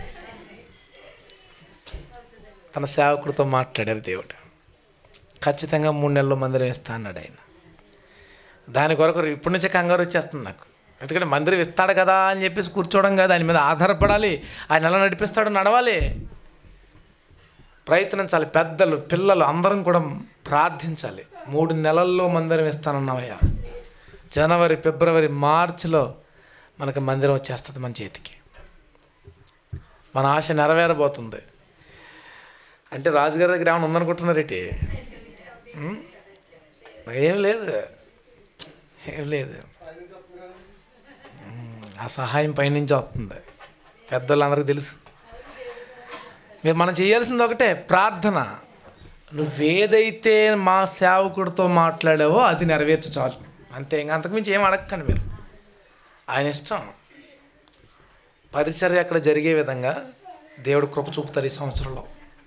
Speaker 1: తన సేవకుడితో మాట్లాడారు దేవుడు ఖచ్చితంగా మూడు నెలల్లో మందిరం వేస్తా అన్నాడు ఆయన దాని కొరకు ఇప్పటి నుంచే కంగారు వచ్చేస్తుంది నాకు ఎందుకంటే మందిరం ఇస్తాడు కదా అని చెప్పేసి కూర్చోవడం కాదు ఆయన మీద ఆధారపడాలి ఆయన ఎలా నడిపిస్తాడో నడవాలి ప్రయత్నించాలి పెద్దలు పిల్లలు అందరం కూడా ప్రార్థించాలి మూడు నెలల్లో మందిరం ఇస్తానన్నావయ్యా జనవరి ఫిబ్రవరి మార్చిలో మనకి మందిరం వచ్చేస్తుంది మన చేతికి మన ఆశ నెరవేరబోతుంది అంటే రాజుగారి దగ్గర ఏమైనా ఉందనుకుంటున్నారేటి ఉం? ఏం లేదు ఏం లేదు ఉం, ఆ సహాయం పైనుంచి వస్తుంది పెద్దలందరికీ తెలుసు మీరు మనం చేయాల్సింది ఒకటే ప్రార్థన నువ్వేదైతే మా సేవకుడితో మాట్లాడావో అది నెరవేర్చు చాలు అంతే ఇంకా అంతకుమించి ఏం అడగకండి మీరు ఆయన ఇష్టం పరిచర్య అక్కడ జరిగే విధంగా దేవుడు కృప చూపుతారు ఈ సంవత్సరంలో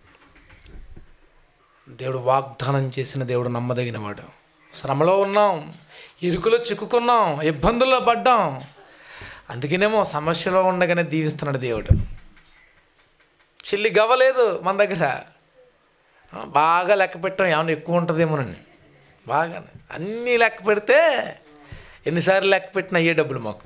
Speaker 1: దేవుడు వాగ్దానం చేసిన దేవుడు నమ్మదగినవాడు శ్రమలో ఉన్నాం ఇరుకులో చిక్కుకున్నాం ఇబ్బందుల్లో పడ్డాం అందుకనేమో సమస్యలో ఉండగానే దీవిస్తున్నాడు దేవుడు చిల్లి గవ్వలేదు మన దగ్గర ఆ, బాగా లెక్క పెట్టాం ఏమైనా ఎక్కువ ఉంటుందేమోనని బాగా అన్నీ లెక్క పెడితే ఎన్నిసార్లు లెక్క పెట్టినా అయ్యే డబ్బులు మాకు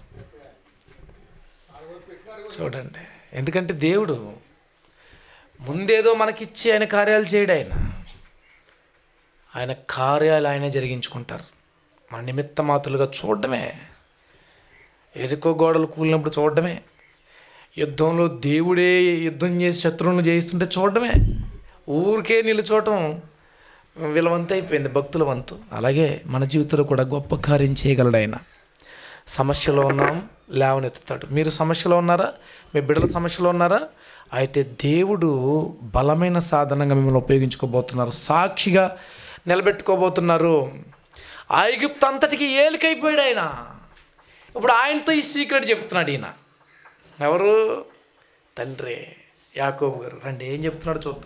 Speaker 1: చూడండి ఎందుకంటే దేవుడు ముందేదో మనకిచ్చి ఆయన కార్యాలు చేయడు ఆయన ఆయన కార్యాలు ఆయన జరిగించుకుంటారు మన నిమిత్త మాతులుగా చూడడమే ఎదుకో గోడలు కూలినప్పుడు చూడడమే యుద్ధంలో దేవుడే యుద్ధం చేసి శత్రువులను జయిస్తుంటే చూడడమే ఊరికే నిలుచోవటం వీళ్ళ వంతు అయిపోయింది భక్తుల వంతు అలాగే మన జీవితంలో కూడా గొప్ప కార్యం చేయగలడు ఆయన సమస్యలో ఉన్నాం లేవనెత్తుతాడు మీరు సమస్యలో ఉన్నారా మీ బిడ్డల సమస్యలో ఉన్నారా అయితే దేవుడు బలమైన సాధనంగా మిమ్మల్ని ఉపయోగించుకోబోతున్నారు సాక్షిగా నిలబెట్టుకోబోతున్నారు ఐగుప్తు అంతటికి ఏలికైపోయాడు ఆయన ఇప్పుడు ఆయనతో ఈ సీక్రెట్ చెప్తున్నాడు ఈయన ఎవరు తండ్రి యాకోబు గారు రండి ఏం చెప్తున్నాడు చూద్దాం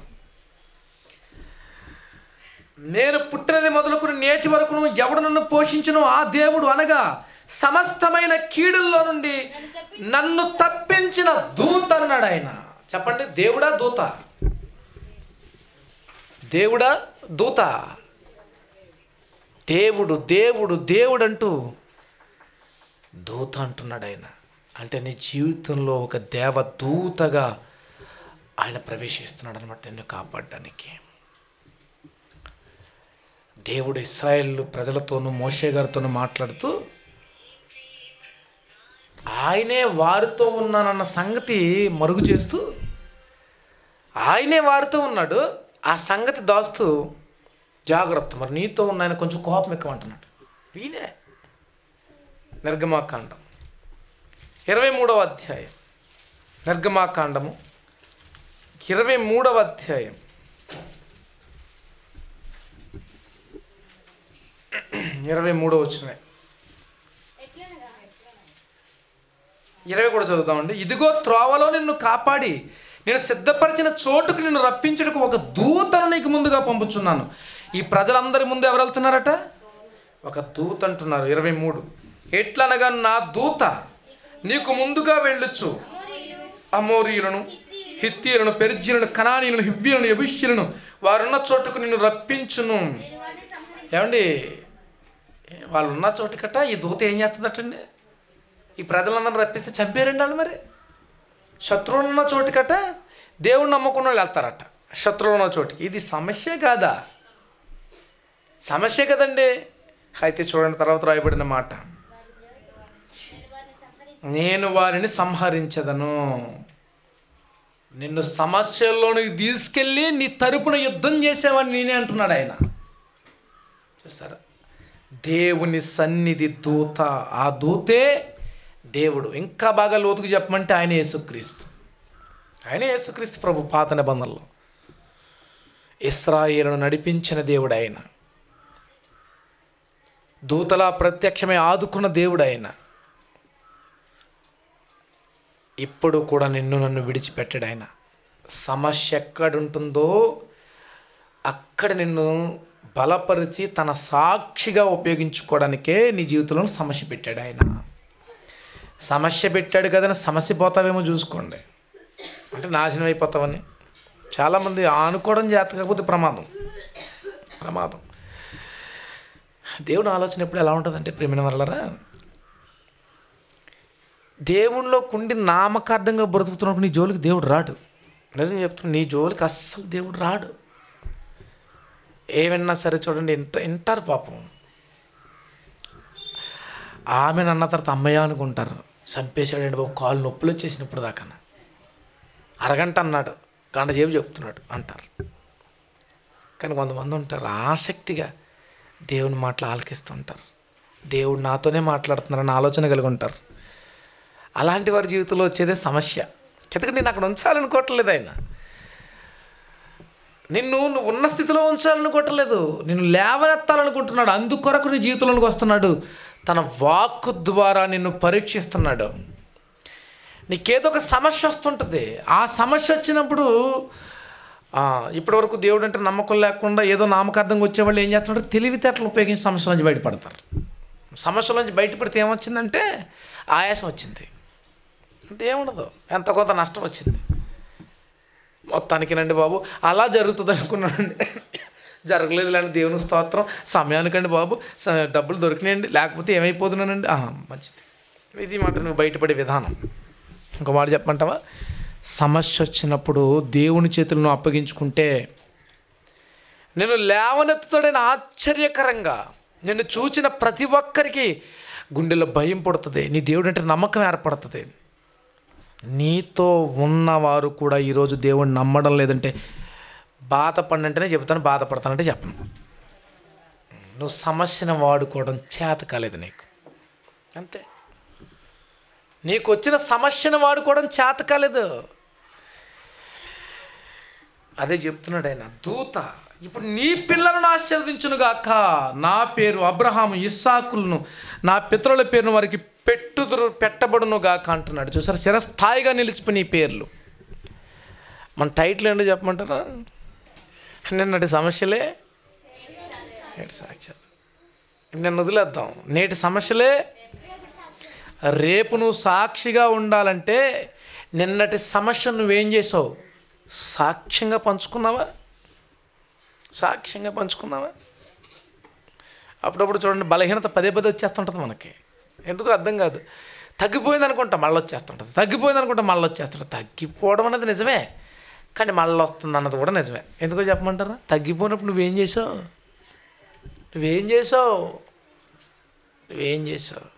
Speaker 1: నేను పుట్టినది మొదలుకుని నేటి వరకును ఎవడు నన్ను పోషించును ఆ దేవుడు అనగా సమస్తమైన కీడుల్లో నుండి నన్ను తప్పించిన దూత అన్నాడు ఆయన చెప్పండి దేవుడా దూత దేవుడా దూత దేవుడు దేవుడు దేవుడు అంటూ దూత అంటున్నాడు ఆయన అంటే నీ జీవితంలో ఒక దేవదూతగా ఆయన ప్రవేశిస్తున్నాడు అనమాట నిన్ను కాపాడడానికి దేవుడు ఇస్రాయేల్ ప్రజలతోనూ మోషే గారితోనూ మాట్లాడుతూ ఆయనే వారితో ఉన్నానన్న సంగతి మరుగు చేస్తూ ఆయనే వారితో ఉన్నాడు ఆ సంగతి దాస్తూ జాగ్రత్త మరి నీతో ఉన్న ఆయన కొంచెం కోపం ఎక్కువ అంటున్నాడు ఈయనే నిర్గమాకాండం ఇరవై మూడవ అధ్యాయం నిర్గమాకాండము ఇరవై మూడవ అధ్యాయం ఇరవై మూడవ వచ్చిన ఇరవై కూడా చదువుతామండి ఇదిగో త్రోవలో నిన్ను కాపాడి నేను సిద్ధపరిచిన చోటుకు నిన్ను రప్పించుటకు ఒక దూతను నీకు ముందుగా పంపుచున్నాను ఈ ప్రజలందరి ముందు ఎవరు వెళ్తున్నారట ఒక దూత అంటున్నారు ఇరవై మూడు ఎట్లనగా నా దూత నీకు ముందుగా వెళ్ళొచ్చు అమోరీయులను హిత్తీయులను పెర్జీలను కనానీయులను హివ్యులను యభిష్యులను వారున్న చోటుకు నిన్ను రప్పించును ఏమండి వాళ్ళు ఉన్న చోటుకట ఈ దూత ఏం చేస్తుందటండి ఈ ప్రజలందరిని రప్పిస్తే చంపేరండి వాళ్ళు మరి శత్రువులు ఉన్న చోటుకట దేవుడు నమ్ముకున్న వాళ్ళు వెళ్తారట శత్రువులు ఉన్న చోటుకి ఇది సమస్య కాదా సమస్య కదండి అయితే చూడండి తర్వాత రాయబడిన మాట నేను వారిని సంహరించదను నిన్ను సమస్యల్లోనికి తీసుకెళ్ళి నీ తరపున యుద్ధం చేసేవాడిని నేనే అంటున్నాడు ఆయన చూస్తారా దేవుని సన్నిధి దూత ఆ దూతే దేవుడు ఇంకా బాగా లోతుకు చెప్పమంటే ఆయన యేసుక్రీస్తు ఆయన యేసుక్రీస్తు ప్రభు పాత నిబంధనలో ఇస్రాయేలును నడిపించిన దేవుడు ఆయన దూతలా ప్రత్యక్షమై ఆదుకున్న దేవుడు ఆయన ఇప్పుడు కూడా నిన్ను నన్ను విడిచిపెట్టాడు ఆయన సమస్య ఎక్కడుంటుందో అక్కడ నిన్ను బలపరిచి తన సాక్షిగా ఉపయోగించుకోవడానికే నీ జీవితంలో సమస్య పెట్టాడు ఆయన సమస్య పెట్టాడు కదని సమస్య పోతావేమో చూసుకోండి అంటే నాశనం అయిపోతావని చాలామంది ఆనుకోవడం చేత కాకపోతే ప్రమాదం ప్రమాదం దేవుని ఆలోచన ఎప్పుడు ఎలా ఉంటుందంటే ప్రేమిన వల్లరా దేవునిలో కుండి నామకార్థంగా బ్రతుకుతున్నప్పుడు నీ జోలికి దేవుడు రాడు నిజం చెప్తున్నా నీ జోలికి అస్సలు దేవుడు రాడు ఏమన్నా సరే చూడండి ఇంట వింటారు పాపం ఆమెను అన్న తర్వాత అమ్మయ్య అనుకుంటారు చంపేశాడండి బాబు కాళ్ళు నొప్పులు వచ్చేసినప్పుడు దాకా అరగంట అన్నాడు గంట చేపు చెప్తున్నాడు అంటారు కానీ కొంతమంది ఉంటారు ఆసక్తిగా దేవుని మాటలు ఆలకిస్తుంటారు దేవుడు నాతోనే మాట్లాడుతున్నారని ఆలోచన కలిగి ఉంటారు అలాంటి వారి జీవితంలో వచ్చేదే సమస్య ఎందుకంటే నేను అక్కడ ఉంచాలనుకోవట్లేదు ఆయన నిన్ను నువ్వు ఉన్న స్థితిలో ఉంచాలనుకోవట్లేదు నిన్ను లేవనెత్తాలనుకుంటున్నాడు అందుకొరకు నీ జీవితంలోకి వస్తున్నాడు తన వాక్కు ద్వారా నిన్ను పరీక్షిస్తున్నాడు నీకేదో ఒక సమస్య వస్తుంటుంది ఆ సమస్య వచ్చినప్పుడు ఆ, ఇప్పటివరకు దేవుడు అంటే నమ్మకం లేకుండా ఏదో నామకార్థంగా వచ్చేవాళ్ళు ఏం చేస్తుంటారు తెలివితేటలు ఉపయోగించి సమస్యల నుంచి బయటపడతారు సమస్యల నుంచి బయటపడితే ఏమొచ్చిందంటే ఆయాసం వచ్చింది అంతేముండదు ఎంత కొంత నష్టం వచ్చింది మొత్తానికి నండి బాబు అలా జరుగుతుంది అనుకున్నానండి జరగలేదు లేండి దేవుని స్తోత్రం సమయానికండి బాబు స- డబ్బులు దొరికినాయండి లేకపోతే ఏమైపోతున్నానండి ఆహా, మంచిది ఇది మాట నువ్వు బయటపడే విధానం ఇంకో మాట చెప్పమంటావా సమస్య వచ్చినప్పుడు దేవుని చేతులను నువ్వు అప్పగించుకుంటే నేను లేవనెత్తుతాడని ఆశ్చర్యకరంగా నిన్ను చూచిన ప్రతి ఒక్కరికి గుండెలో భయం పుడుతుంది నీ దేవుడు అంటే నమ్మకం ఏర్పడుతుంది నీతో ఉన్నవారు కూడా ఈరోజు దేవుడిని నమ్మడం లేదంటే బాధపడినంటేనే చెబుతాను బాధపడతానంటే చెప్పను నువ్వు సమస్యను వాడుకోవడం చేత కాలేదు నీకు అంతే నీకు వచ్చిన సమస్యను వాడుకోవడం చేత కాలేదు అదే చెప్తున్నాడు ఆయన దూత ఇప్పుడు నీ పిల్లలను ఆశీర్వదించునుగాక నా పేరు అబ్రహాము ఇస్సాకులను నా పితరుల పేరును వారికి పెట్టుదురు పెట్టబడును గాక అంటున్నాడు చూసారు చిరస్థాయిగా నిలిచిపోయిన ఈ పేర్లు మన టైటిల్ ఏంటో చెప్పమంటారా నిన్నటి సమస్యలే నేటి సాక్ష్యాలు నిన్న వదిలేద్దాం నేటి సమస్యలే రేపు నువ్వు సాక్షిగా ఉండాలంటే నిన్నటి సమస్య నువ్వేం చేసావు సాక్ష్యంగా పంచుకున్నావా సాక్ష్యంగా పంచుకున్నావా అప్పుడప్పుడు చూడండి బలహీనత పదే పదే వచ్చేస్తుంటుంది మనకి ఎందుకు అర్థం కాదు తగ్గిపోయింది అనుకుంటా మళ్ళీ వచ్చేస్తుంటుంది తగ్గిపోయింది అనుకుంటా మళ్ళీ వచ్చేస్తుంటుంది తగ్గిపోవడం అనేది నిజమే కానీ మళ్ళీ వస్తుంది అన్నది కూడా నిజమే ఎందుకో చెప్పమంటారా తగ్గిపోయినప్పుడు నువ్వేం చేసావు నువ్వేం చేసావు నువ్వేం చేసావు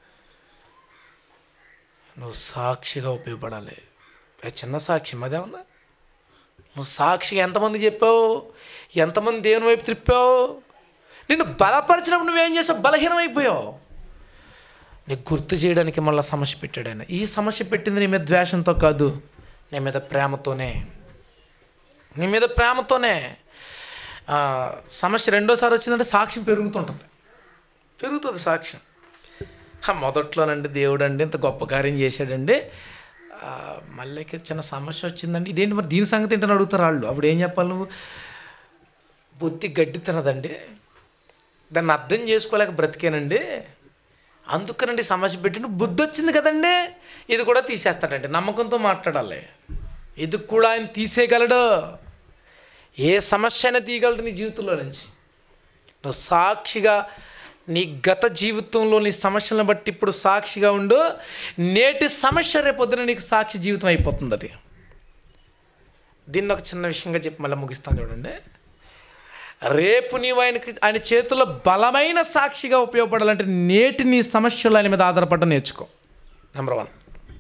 Speaker 1: నువ్వు సాక్షిగా ఉపయోగపడాలి అది చిన్న సాక్ష్యం అదేమన్నా నువ్వు సాక్షిగా ఎంతమంది చెప్పావు ఎంతమంది దేవుని వైపు త్రిప్పావు నిన్ను బలపరిచినప్పుడు నువ్వేం చేసావు బలహీనమైపోయావు నీకు గుర్తు చేయడానికి మళ్ళీ సమస్య పెట్టాడు ఆయన ఈ సమస్య పెట్టింది నీ మీద ద్వేషంతో కాదు నీ మీద ప్రేమతోనే నీ మీద ప్రేమతోనే ఆ, సమస్య రెండోసారి వచ్చిందంటే సాక్ష్యం పెరుగుతుంటుంది పెరుగుతుంది సాక్ష్యం ఆ, మొదట్లోనండి దేవుడు అండి ఇంత గొప్ప కార్యం చేశాడండి ఆ, మళ్ళీ చిన్న సమస్య వచ్చిందండి ఇదేంటి మరి దీని సంగతి ఏంటని అడుగుతారు వాళ్ళు అప్పుడు ఏం చెప్పాలి నువ్వు బుద్ధి గడ్డి తినదండి దాన్ని అర్థం చేసుకోలేక బ్రతికానండి అందుకనండి సమస్య పెట్టిన బుద్ధి వచ్చింది కదండి ఇది కూడా తీసేస్తాడండి నమ్మకంతో మాట్లాడాలి ఇది కూడా ఆయన తీసేయగలడు ఏ సమస్య అయినా తీయగలడు నీ జీవితంలో నుంచి నువ్వు సాక్షిగా నీ గత జీవితంలో నీ సమస్యలను బట్టి ఇప్పుడు సాక్షిగా ఉండు నేటి సమస్య రేపొద్దున నీకు సాక్షి జీవితం అయిపోతుంది అది దీన్ని ఒక చిన్న విషయంగా చెప్పి మళ్ళీ ముగిస్తాను చూడండి రేపు నీవు ఆయనకి ఆయన చేతుల్లో బలమైన సాక్షిగా ఉపయోగపడాలంటే నేటి నీ సమస్యలు ఆయన మీద ఆధారపడడం నేర్చుకో నెంబర్ వన్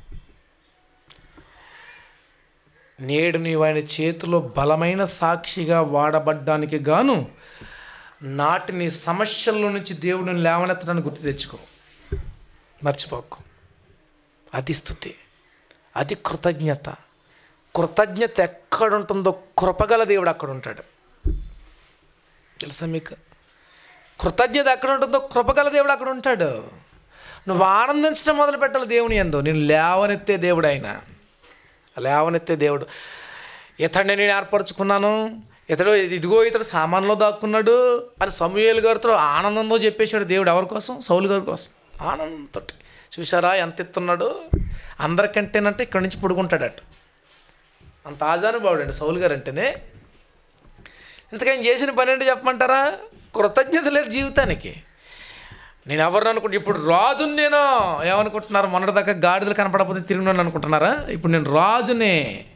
Speaker 1: నేడు నీవు ఆయన చేతిలో బలమైన సాక్షిగా వాడబడ్డానికి గాను నాటి నీ సమస్యల్లో నుంచి దేవుడిని లేవనెత్తడానికి గుర్తు తెచ్చుకో మర్చిపోకు అది స్థుతి అది కృతజ్ఞత కృతజ్ఞత ఎక్కడుంటుందో కృపగల దేవుడు అక్కడ ఉంటాడు తెలుసా మీకు కృతజ్ఞత ఎక్కడ ఉంటుందో కృపగల దేవుడు అక్కడ ఉంటాడు నువ్వు ఆనందించడం మొదలు పెట్టాలి దేవుని ఎందు నేను లేవనెత్తే దేవుడు ఆయన లేవనెత్తే దేవుడు ఇతడిని నేను ఏర్పరచుకున్నాను ఇతడు ఇదిగో ఇతడు సామాన్లో దాక్కున్నాడు అని సమూహేలు గారితో ఆనందంతో చెప్పేశాడు దేవుడు ఎవరి కోసం సౌలు గారి కోసం ఆనందంతో చూసారా ఎంత ఎత్తున్నాడు అందరికంటేనంటే ఇక్కడి నుంచి పుడుకుంటాడట అంత ఆజానుభావుడు అండి సౌలు గారు అంటేనే ఇంతకని చేసిన పని ఏంటి చెప్పమంటారా కృతజ్ఞత లేదు జీవితానికి నేను ఎవరిని అనుకుంటా ఇప్పుడు రాజుని నేను ఏమనుకుంటున్నారు మొన్నటిదాకా గాడిదలు కనపడకపోతే తిరిగినాను అనుకుంటున్నారా ఇప్పుడు నేను రాజునే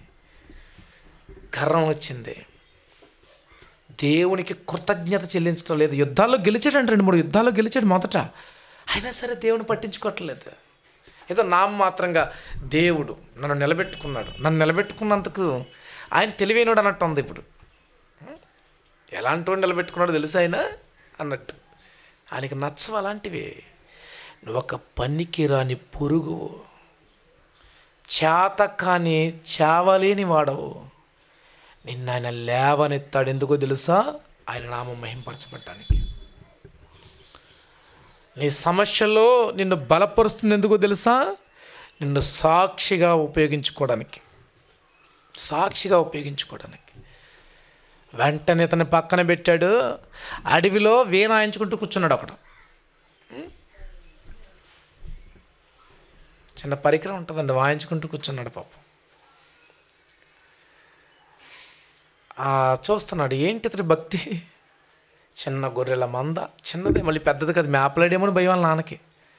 Speaker 1: గర్వం వచ్చింది దేవునికి కృతజ్ఞత చెల్లించడం లేదు యుద్ధాల్లో గెలిచాడంట రెండు మూడు యుద్ధాల్లో గెలిచాడు మొదట అయినా సరే దేవుని పట్టించుకోవట్లేదు ఏదో నామ మాత్రంగా దేవుడు నన్ను నిలబెట్టుకున్నాడు నన్ను నిలబెట్టుకున్నందుకు ఆయన తెలివైనడు అన్నట్టు ఉంది ఇప్పుడు ఎలాంటి వాడు నిలబెట్టుకున్నాడో తెలుసు ఆయన అన్నట్టు ఆయనకి నచ్చవు అలాంటివి నువ్వు ఒక పనికి రాని పురుగు చేత కాని చావలేని వాడవు నిన్న ఆయన లేవనెత్తాడు ఎందుకో తెలుసా ఆయన నామం మహింపరచబడ్డానికి నీ సమస్యలో నిన్ను బలపరుస్తుంది ఎందుకో తెలుసా నిన్ను సాక్షిగా ఉపయోగించుకోవడానికి సాక్షిగా ఉపయోగించుకోవడానికి వెంటనే ఇతని పక్కన పెట్టాడు అడవిలో వీణాయించుకుంటూ కూర్చున్నాడు అక్కడ చిన్న పరికరం ఉంటుందండి వాయించుకుంటూ కూర్చున్నాడు పాపం ఆ, చూస్తున్నాడు ఏంటి ఇతని భక్తి చిన్న గొర్రెల మంద చిన్నది మళ్ళీ పెద్దది కదా మేపలేడేమో అని భయం వాళ్ళ నాన్నకి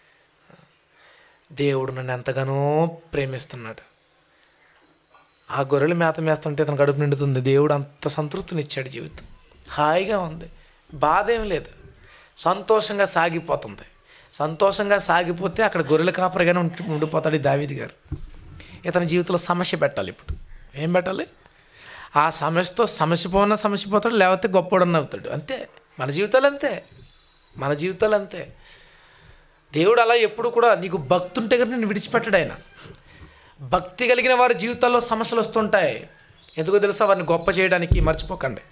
Speaker 1: దేవుడు నన్ను ఎంతగానో ప్రేమిస్తున్నాడు ఆ గొర్రెలు మేత మేస్తుంటే ఇతను కడుపు నిండుతుంది దేవుడు అంత సంతృప్తినిచ్చాడు జీవితం హాయిగా ఉంది బాధ ఏం లేదు సంతోషంగా సాగిపోతుంది సంతోషంగా సాగిపోతే అక్కడ గొర్రెల కాపరిగానే ఉండి ఉండిపోతాడు ఈ దావీది గారు ఇతని జీవితంలో సమస్య పెట్టాలి ఇప్పుడు ఏం పెట్టాలి ఆ సమస్యతో సమస్య పోనా సమస్య పోతాడు లేకపోతే గొప్పవాడని అవుతాడు అంతే మన జీవితాలు అంతే మన జీవితాలు అంతే దేవుడు అలా ఎప్పుడు కూడా నీకు భక్తి ఉంటే కదా నేను విడిచిపెట్టాడు ఆయన భక్తి కలిగిన వారి జీవితాల్లో సమస్యలు వస్తుంటాయి ఎందుకో తెలుసా వారిని గొప్ప చేయడానికి మర్చిపోకండి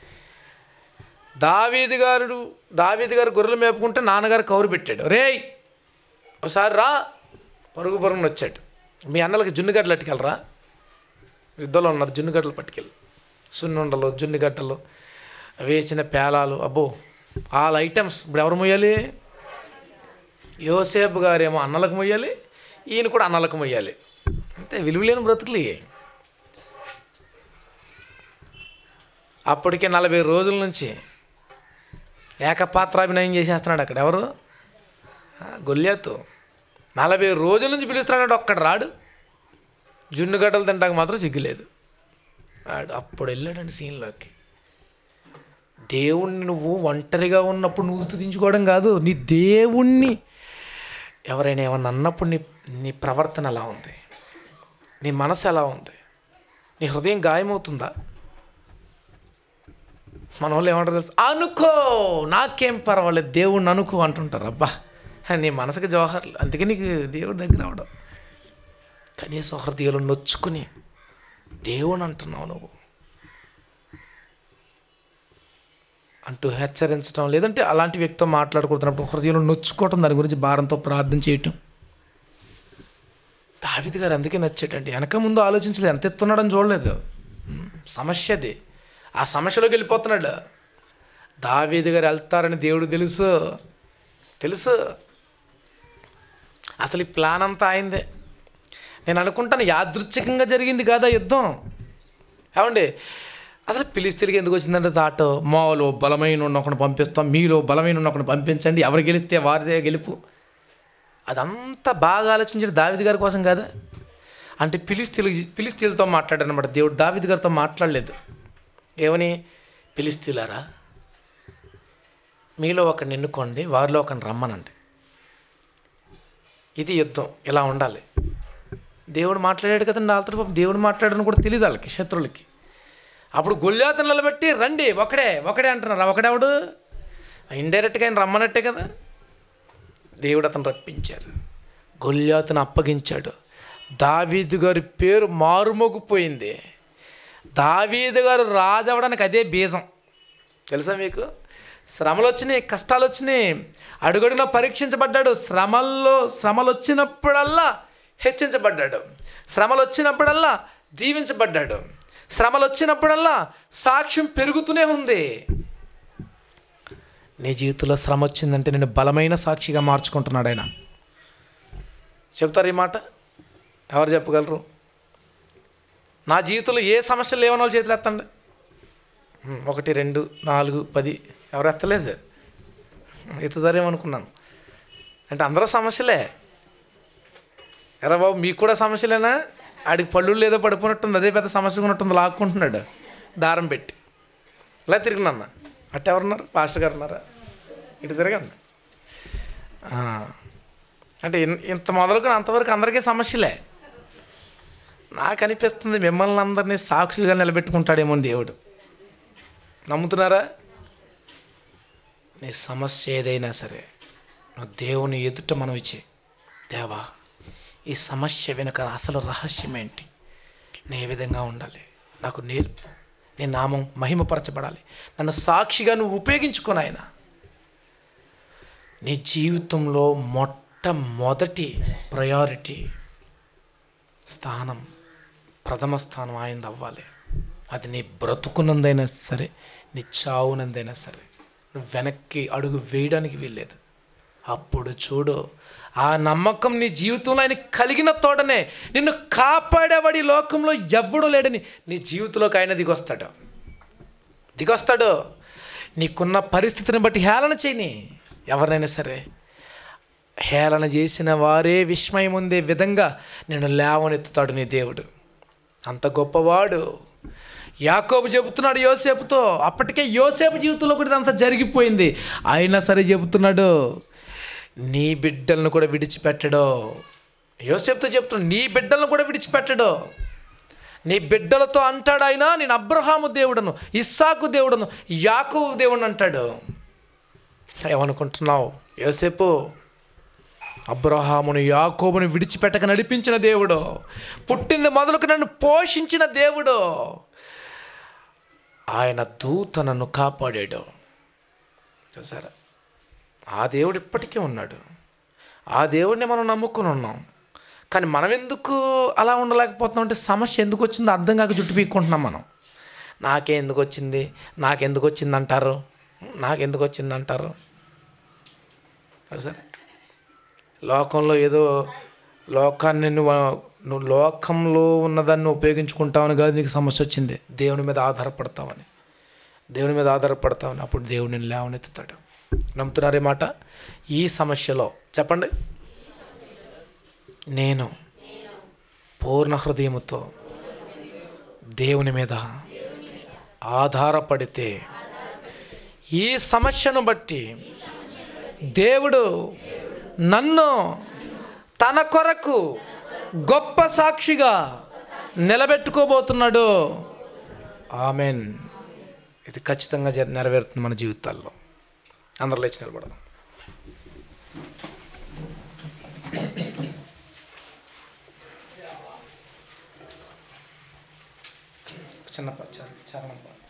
Speaker 1: దావీది గారు దావీది గారు గొర్రెలు మేపుకుంటే నాన్నగారు కౌరు పెట్టాడు రేయ్ ఒకసారి రా పరుగు పరుగున వచ్చాడు మీ అన్నలకి జున్నుగడ్డలు అట్టుకెళ్ళరా యుద్ధంలో ఉన్నారు జున్నుగడ్డలు పట్టుకెళ్ళి సున్నుండలు జున్నుగడ్డలు వేసిన పేలాలు అబ్బో ఆల్ ఐటమ్స్ ఇప్పుడు ఎవరు మొయ్యాలి యోసేపు గారేమో అన్నలకు మొయ్యాలి ఈయన కూడా అన్నలకు మొయ్యాలి అంతే విలువలేని బ్రతుకులు ఇవి. అప్పటికే నలభై రోజుల నుంచి ఏకపాత్రాభినయం చేసేస్తున్నాడు అక్కడ ఎవరు ఆ, గొల్లియాతు నలభై రోజుల నుంచి పిలుస్తున్నాడు ఒక్కడ రాడు జున్ను గడ్డలు తింటాక మాత్రం సిగ్గులేదు వాడు అప్పుడు వెళ్ళాడండి సీన్లోకి దేవుణ్ణి నువ్వు ఒంటరిగా ఉన్నప్పుడు నువ్వు స్థుతించుకోవడం కాదు నీ దేవుణ్ణి ఎవరైనా ఏమన్నా అన్నప్పుడు నీ నీ ప్రవర్తన ఎలా ఉంది నీ మనసు ఎలా ఉంది నీ హృదయం గాయమవుతుందా మన వాళ్ళు ఏమంటారు తెలుసు అనుకో నాకేం పర్వాలేదు దేవుణ్ణి అనుకో అంటుంటారు అబ్బా నీ మనసుకి జోహర్లు అందుకే నీకు దేవుడి దగ్గర అవడం కనీసం హృదయాలు నొచ్చుకుని దేవుని అంటున్నావు నువ్వు అంటూ హెచ్చరించడం లేదంటే అలాంటి వ్యక్తితో మాట్లాడకూడదున్నప్పుడు హృదయంలో నొచ్చుకోవటం దాని గురించి భారంతో ప్రార్థన చేయటం దావిది గారు అందుకే నచ్చేటండి వెనక ముందు ఆలోచించలేదు ఎంత ఎత్తున్నాడని చూడలేదు ఉమ్, సమస్య అది ఆ సమస్యలోకి వెళ్ళిపోతున్నాడు దావీది గారు వెళ్తారని దేవుడు తెలుసు తెలుసు అసలు ఈ ప్లాన్ అంతా అయిందే నేను అనుకుంటాను యాదృచ్ఛికంగా జరిగింది కాదా యుద్ధం ఏమండి అసలు పిలిస్తీలకి ఎందుకు వచ్చిందంటే దాట మాలో బలమైన ఉన్న ఒకరిని పంపిస్తాం మీలో బలమైన ఉన్న ఒకరిని పంపించండి ఎవరు గెలిస్తే వారిదే గెలుపు అదంతా బాగా ఆలోచించాడు దావిది గారి కోసం కదా అంటే పిలిస్తీలు పిలిస్తీలతో మాట్లాడారనమాట దేవుడు దావిది గారితో మాట్లాడలేదు ఏమని పిలిస్తీలారా మీలో ఒకరిని ఎన్నుకోండి వారిలో ఒకరిని రమ్మనండి ఇది యుద్ధం ఇలా ఉండాలి దేవుడు మాట్లాడాడు కదండి వాళ్ళతో పాపం దేవుడు మాట్లాడని కూడా తెలియదు వాళ్ళకి శత్రువులకి అప్పుడు గొల్లాతను నిలబెట్టి రండి ఒకడే ఒకడే అంటున్నారు ఒకడెవడు ఇండైరెక్ట్గా ఆయన రమ్మనట్టే కదా దేవుడు అతను రప్పించారు గొల్లాతను అప్పగించాడు దావీదు గారి పేరు మారుమోగిపోయింది దావీదు గారు రాజు అవ్వడానికి అదే బీజం తెలుసా మీకు శ్రమలు వచ్చినాయి కష్టాలు వచ్చినాయి అడుగడుగున పరీక్షించబడ్డాడు శ్రమల్లో శ్రమలు వచ్చినప్పుడల్లా హెచ్చించబడ్డాడు శ్రమలు వచ్చినప్పుడల్లా దీవించబడ్డాడు శ్రమలు వచ్చినప్పుడల్లా సాక్ష్యం పెరుగుతూనే ఉంది నీ జీవితంలో శ్రమ వచ్చిందంటే నేను బలమైన సాక్షిగా మార్చుకుంటున్నాడు ఆయన చెప్తారు ఈ మాట ఎవరు చెప్పగలరు నా జీవితంలో ఏ సమస్యలు లేవని వాళ్ళు చేతులు ఎత్తండి ఉమ్, ఒకటి రెండు నాలుగు పది ఎవరు ఎత్తలేదు ఎత్తుతారేమనుకున్నాను అంటే అందరూ సమస్యలే ఎరా బాబు మీకు కూడా సమస్యలేనా ఆడికి పళ్ళు లేదో పడిపోయినట్టుంది అదే పెద్ద సమస్య ఉన్నట్టుంది లాక్కుంటున్నాడు దారం పెట్టి ఇలా తిరిగినన్న అట్ట ఎవరున్నారు పాస్టర్ గారు ఉన్నారా ఇటు తిరగండి ఆ. అంటే ఇన్- ఇంత మొదలుకొని అంతవరకు అందరికీ సమస్యలే నాకు అనిపిస్తుంది మిమ్మల్ని అందరినీ సాక్షులుగా నిలబెట్టుకుంటాడేమో దేవుడు నమ్ముతున్నారా నీ సమస్య ఏదైనా సరే నువ్వు దేవుని ఎదుట మనం ఇచ్చే దేవా ఈ సమస్య వెనుక అసలు రహస్యం ఏంటి నేను ఏ విధంగా ఉండాలి నాకు నేర్పు నీ నామం మహిమపరచబడాలి నన్ను సాక్షిగా నువ్వు ఉపయోగించుకొని ఆయన నీ జీవితంలో మొట్టమొదటి ప్రయారిటీ స్థానం ప్రథమ స్థానం ఆయనది అవ్వాలి అది నీ బ్రతుకునందైనా సరే నీ చావునందైనా సరే నువ్వు వెనక్కి అడుగు వేయడానికి వీల్లేదు అప్పుడు చూడు ఆ నమ్మకం నీ జీవితంలో ఆయన కలిగిన తోడనే నిన్ను కాపాడేవాడి ఈ లోకంలో ఎవ్వడూ లేడని నీ జీవితంలోకి ఆయన దిగొస్తాడు దిగొస్తాడు నీకున్న పరిస్థితిని బట్టి హేళన చేయని ఎవరినైనా సరే హేళన చేసిన వారే విస్మయం ఉందే విధంగా నేను లేవనెత్తుతాడు నీ దేవుడు అంత గొప్పవాడు యాకోబు చెబుతున్నాడు యోసేపుతో అప్పటికే యోసేపు జీవితంలో కూడా ఇదంతా జరిగిపోయింది అయినా సరే చెబుతున్నాడు నీ బిడ్డలను కూడా విడిచిపెట్టడు యోసేపుతో చెప్తున్నాడు నీ బిడ్డలను కూడా విడిచిపెట్టడు నీ బిడ్డలతో అంటాడు ఆయన నేను అబ్రహాము దేవుడను ఇస్సాకు దేవుడను యాకోబు దేవుడు అంటాడు ఏమనుకుంటున్నావు యోసేపు అబ్రహామును యాకోబును విడిచిపెట్టక నడిపించిన దేవుడు పుట్టింది మొదలుకు నన్ను పోషించిన దేవుడు ఆయన దూత నన్ను కాపాడాడు చూసారా ఆ దేవుడు ఇప్పటికీ ఉన్నాడు ఆ దేవుడిని మనం నమ్ముకుని ఉన్నాం కానీ మనం ఎందుకు అలా ఉండలేకపోతున్నాం అంటే సమస్య ఎందుకు వచ్చిందో అర్థం కాక జుట్టు పీక్కుంటున్నాం మనం నాకే ఎందుకు వచ్చింది నాకెందుకు వచ్చింది అంటారు నాకెందుకు వచ్చింది అంటారు సరే లోకంలో ఏదో లోకాన్ని నువ్వు నువ్వు లోకంలో ఉన్నదాన్ని ఉపయోగించుకుంటావని కాదు నీకు సమస్య వచ్చింది దేవుని మీద ఆధారపడతావని దేవుని మీద ఆధారపడతావని అప్పుడు దేవుడు నేను లేవనెత్తుతాడు నమ్ముతున్నారే మాట ఈ సమస్యలో చెప్పండి నేను పూర్ణ హృదయముతో దేవుని మీద ఆధారపడితే ఈ సమస్యను బట్టి దేవుడు నన్ను తన కొరకు గొప్ప సాక్షిగా నిలబెట్టుకోబోతున్నాడు ఆమెన్ ఇది ఖచ్చితంగా జర- నెరవేరుతుంది మన జీవితాల్లో అందరు లేచి నిలబడదాం చిన్న ప- చరణం పాడు.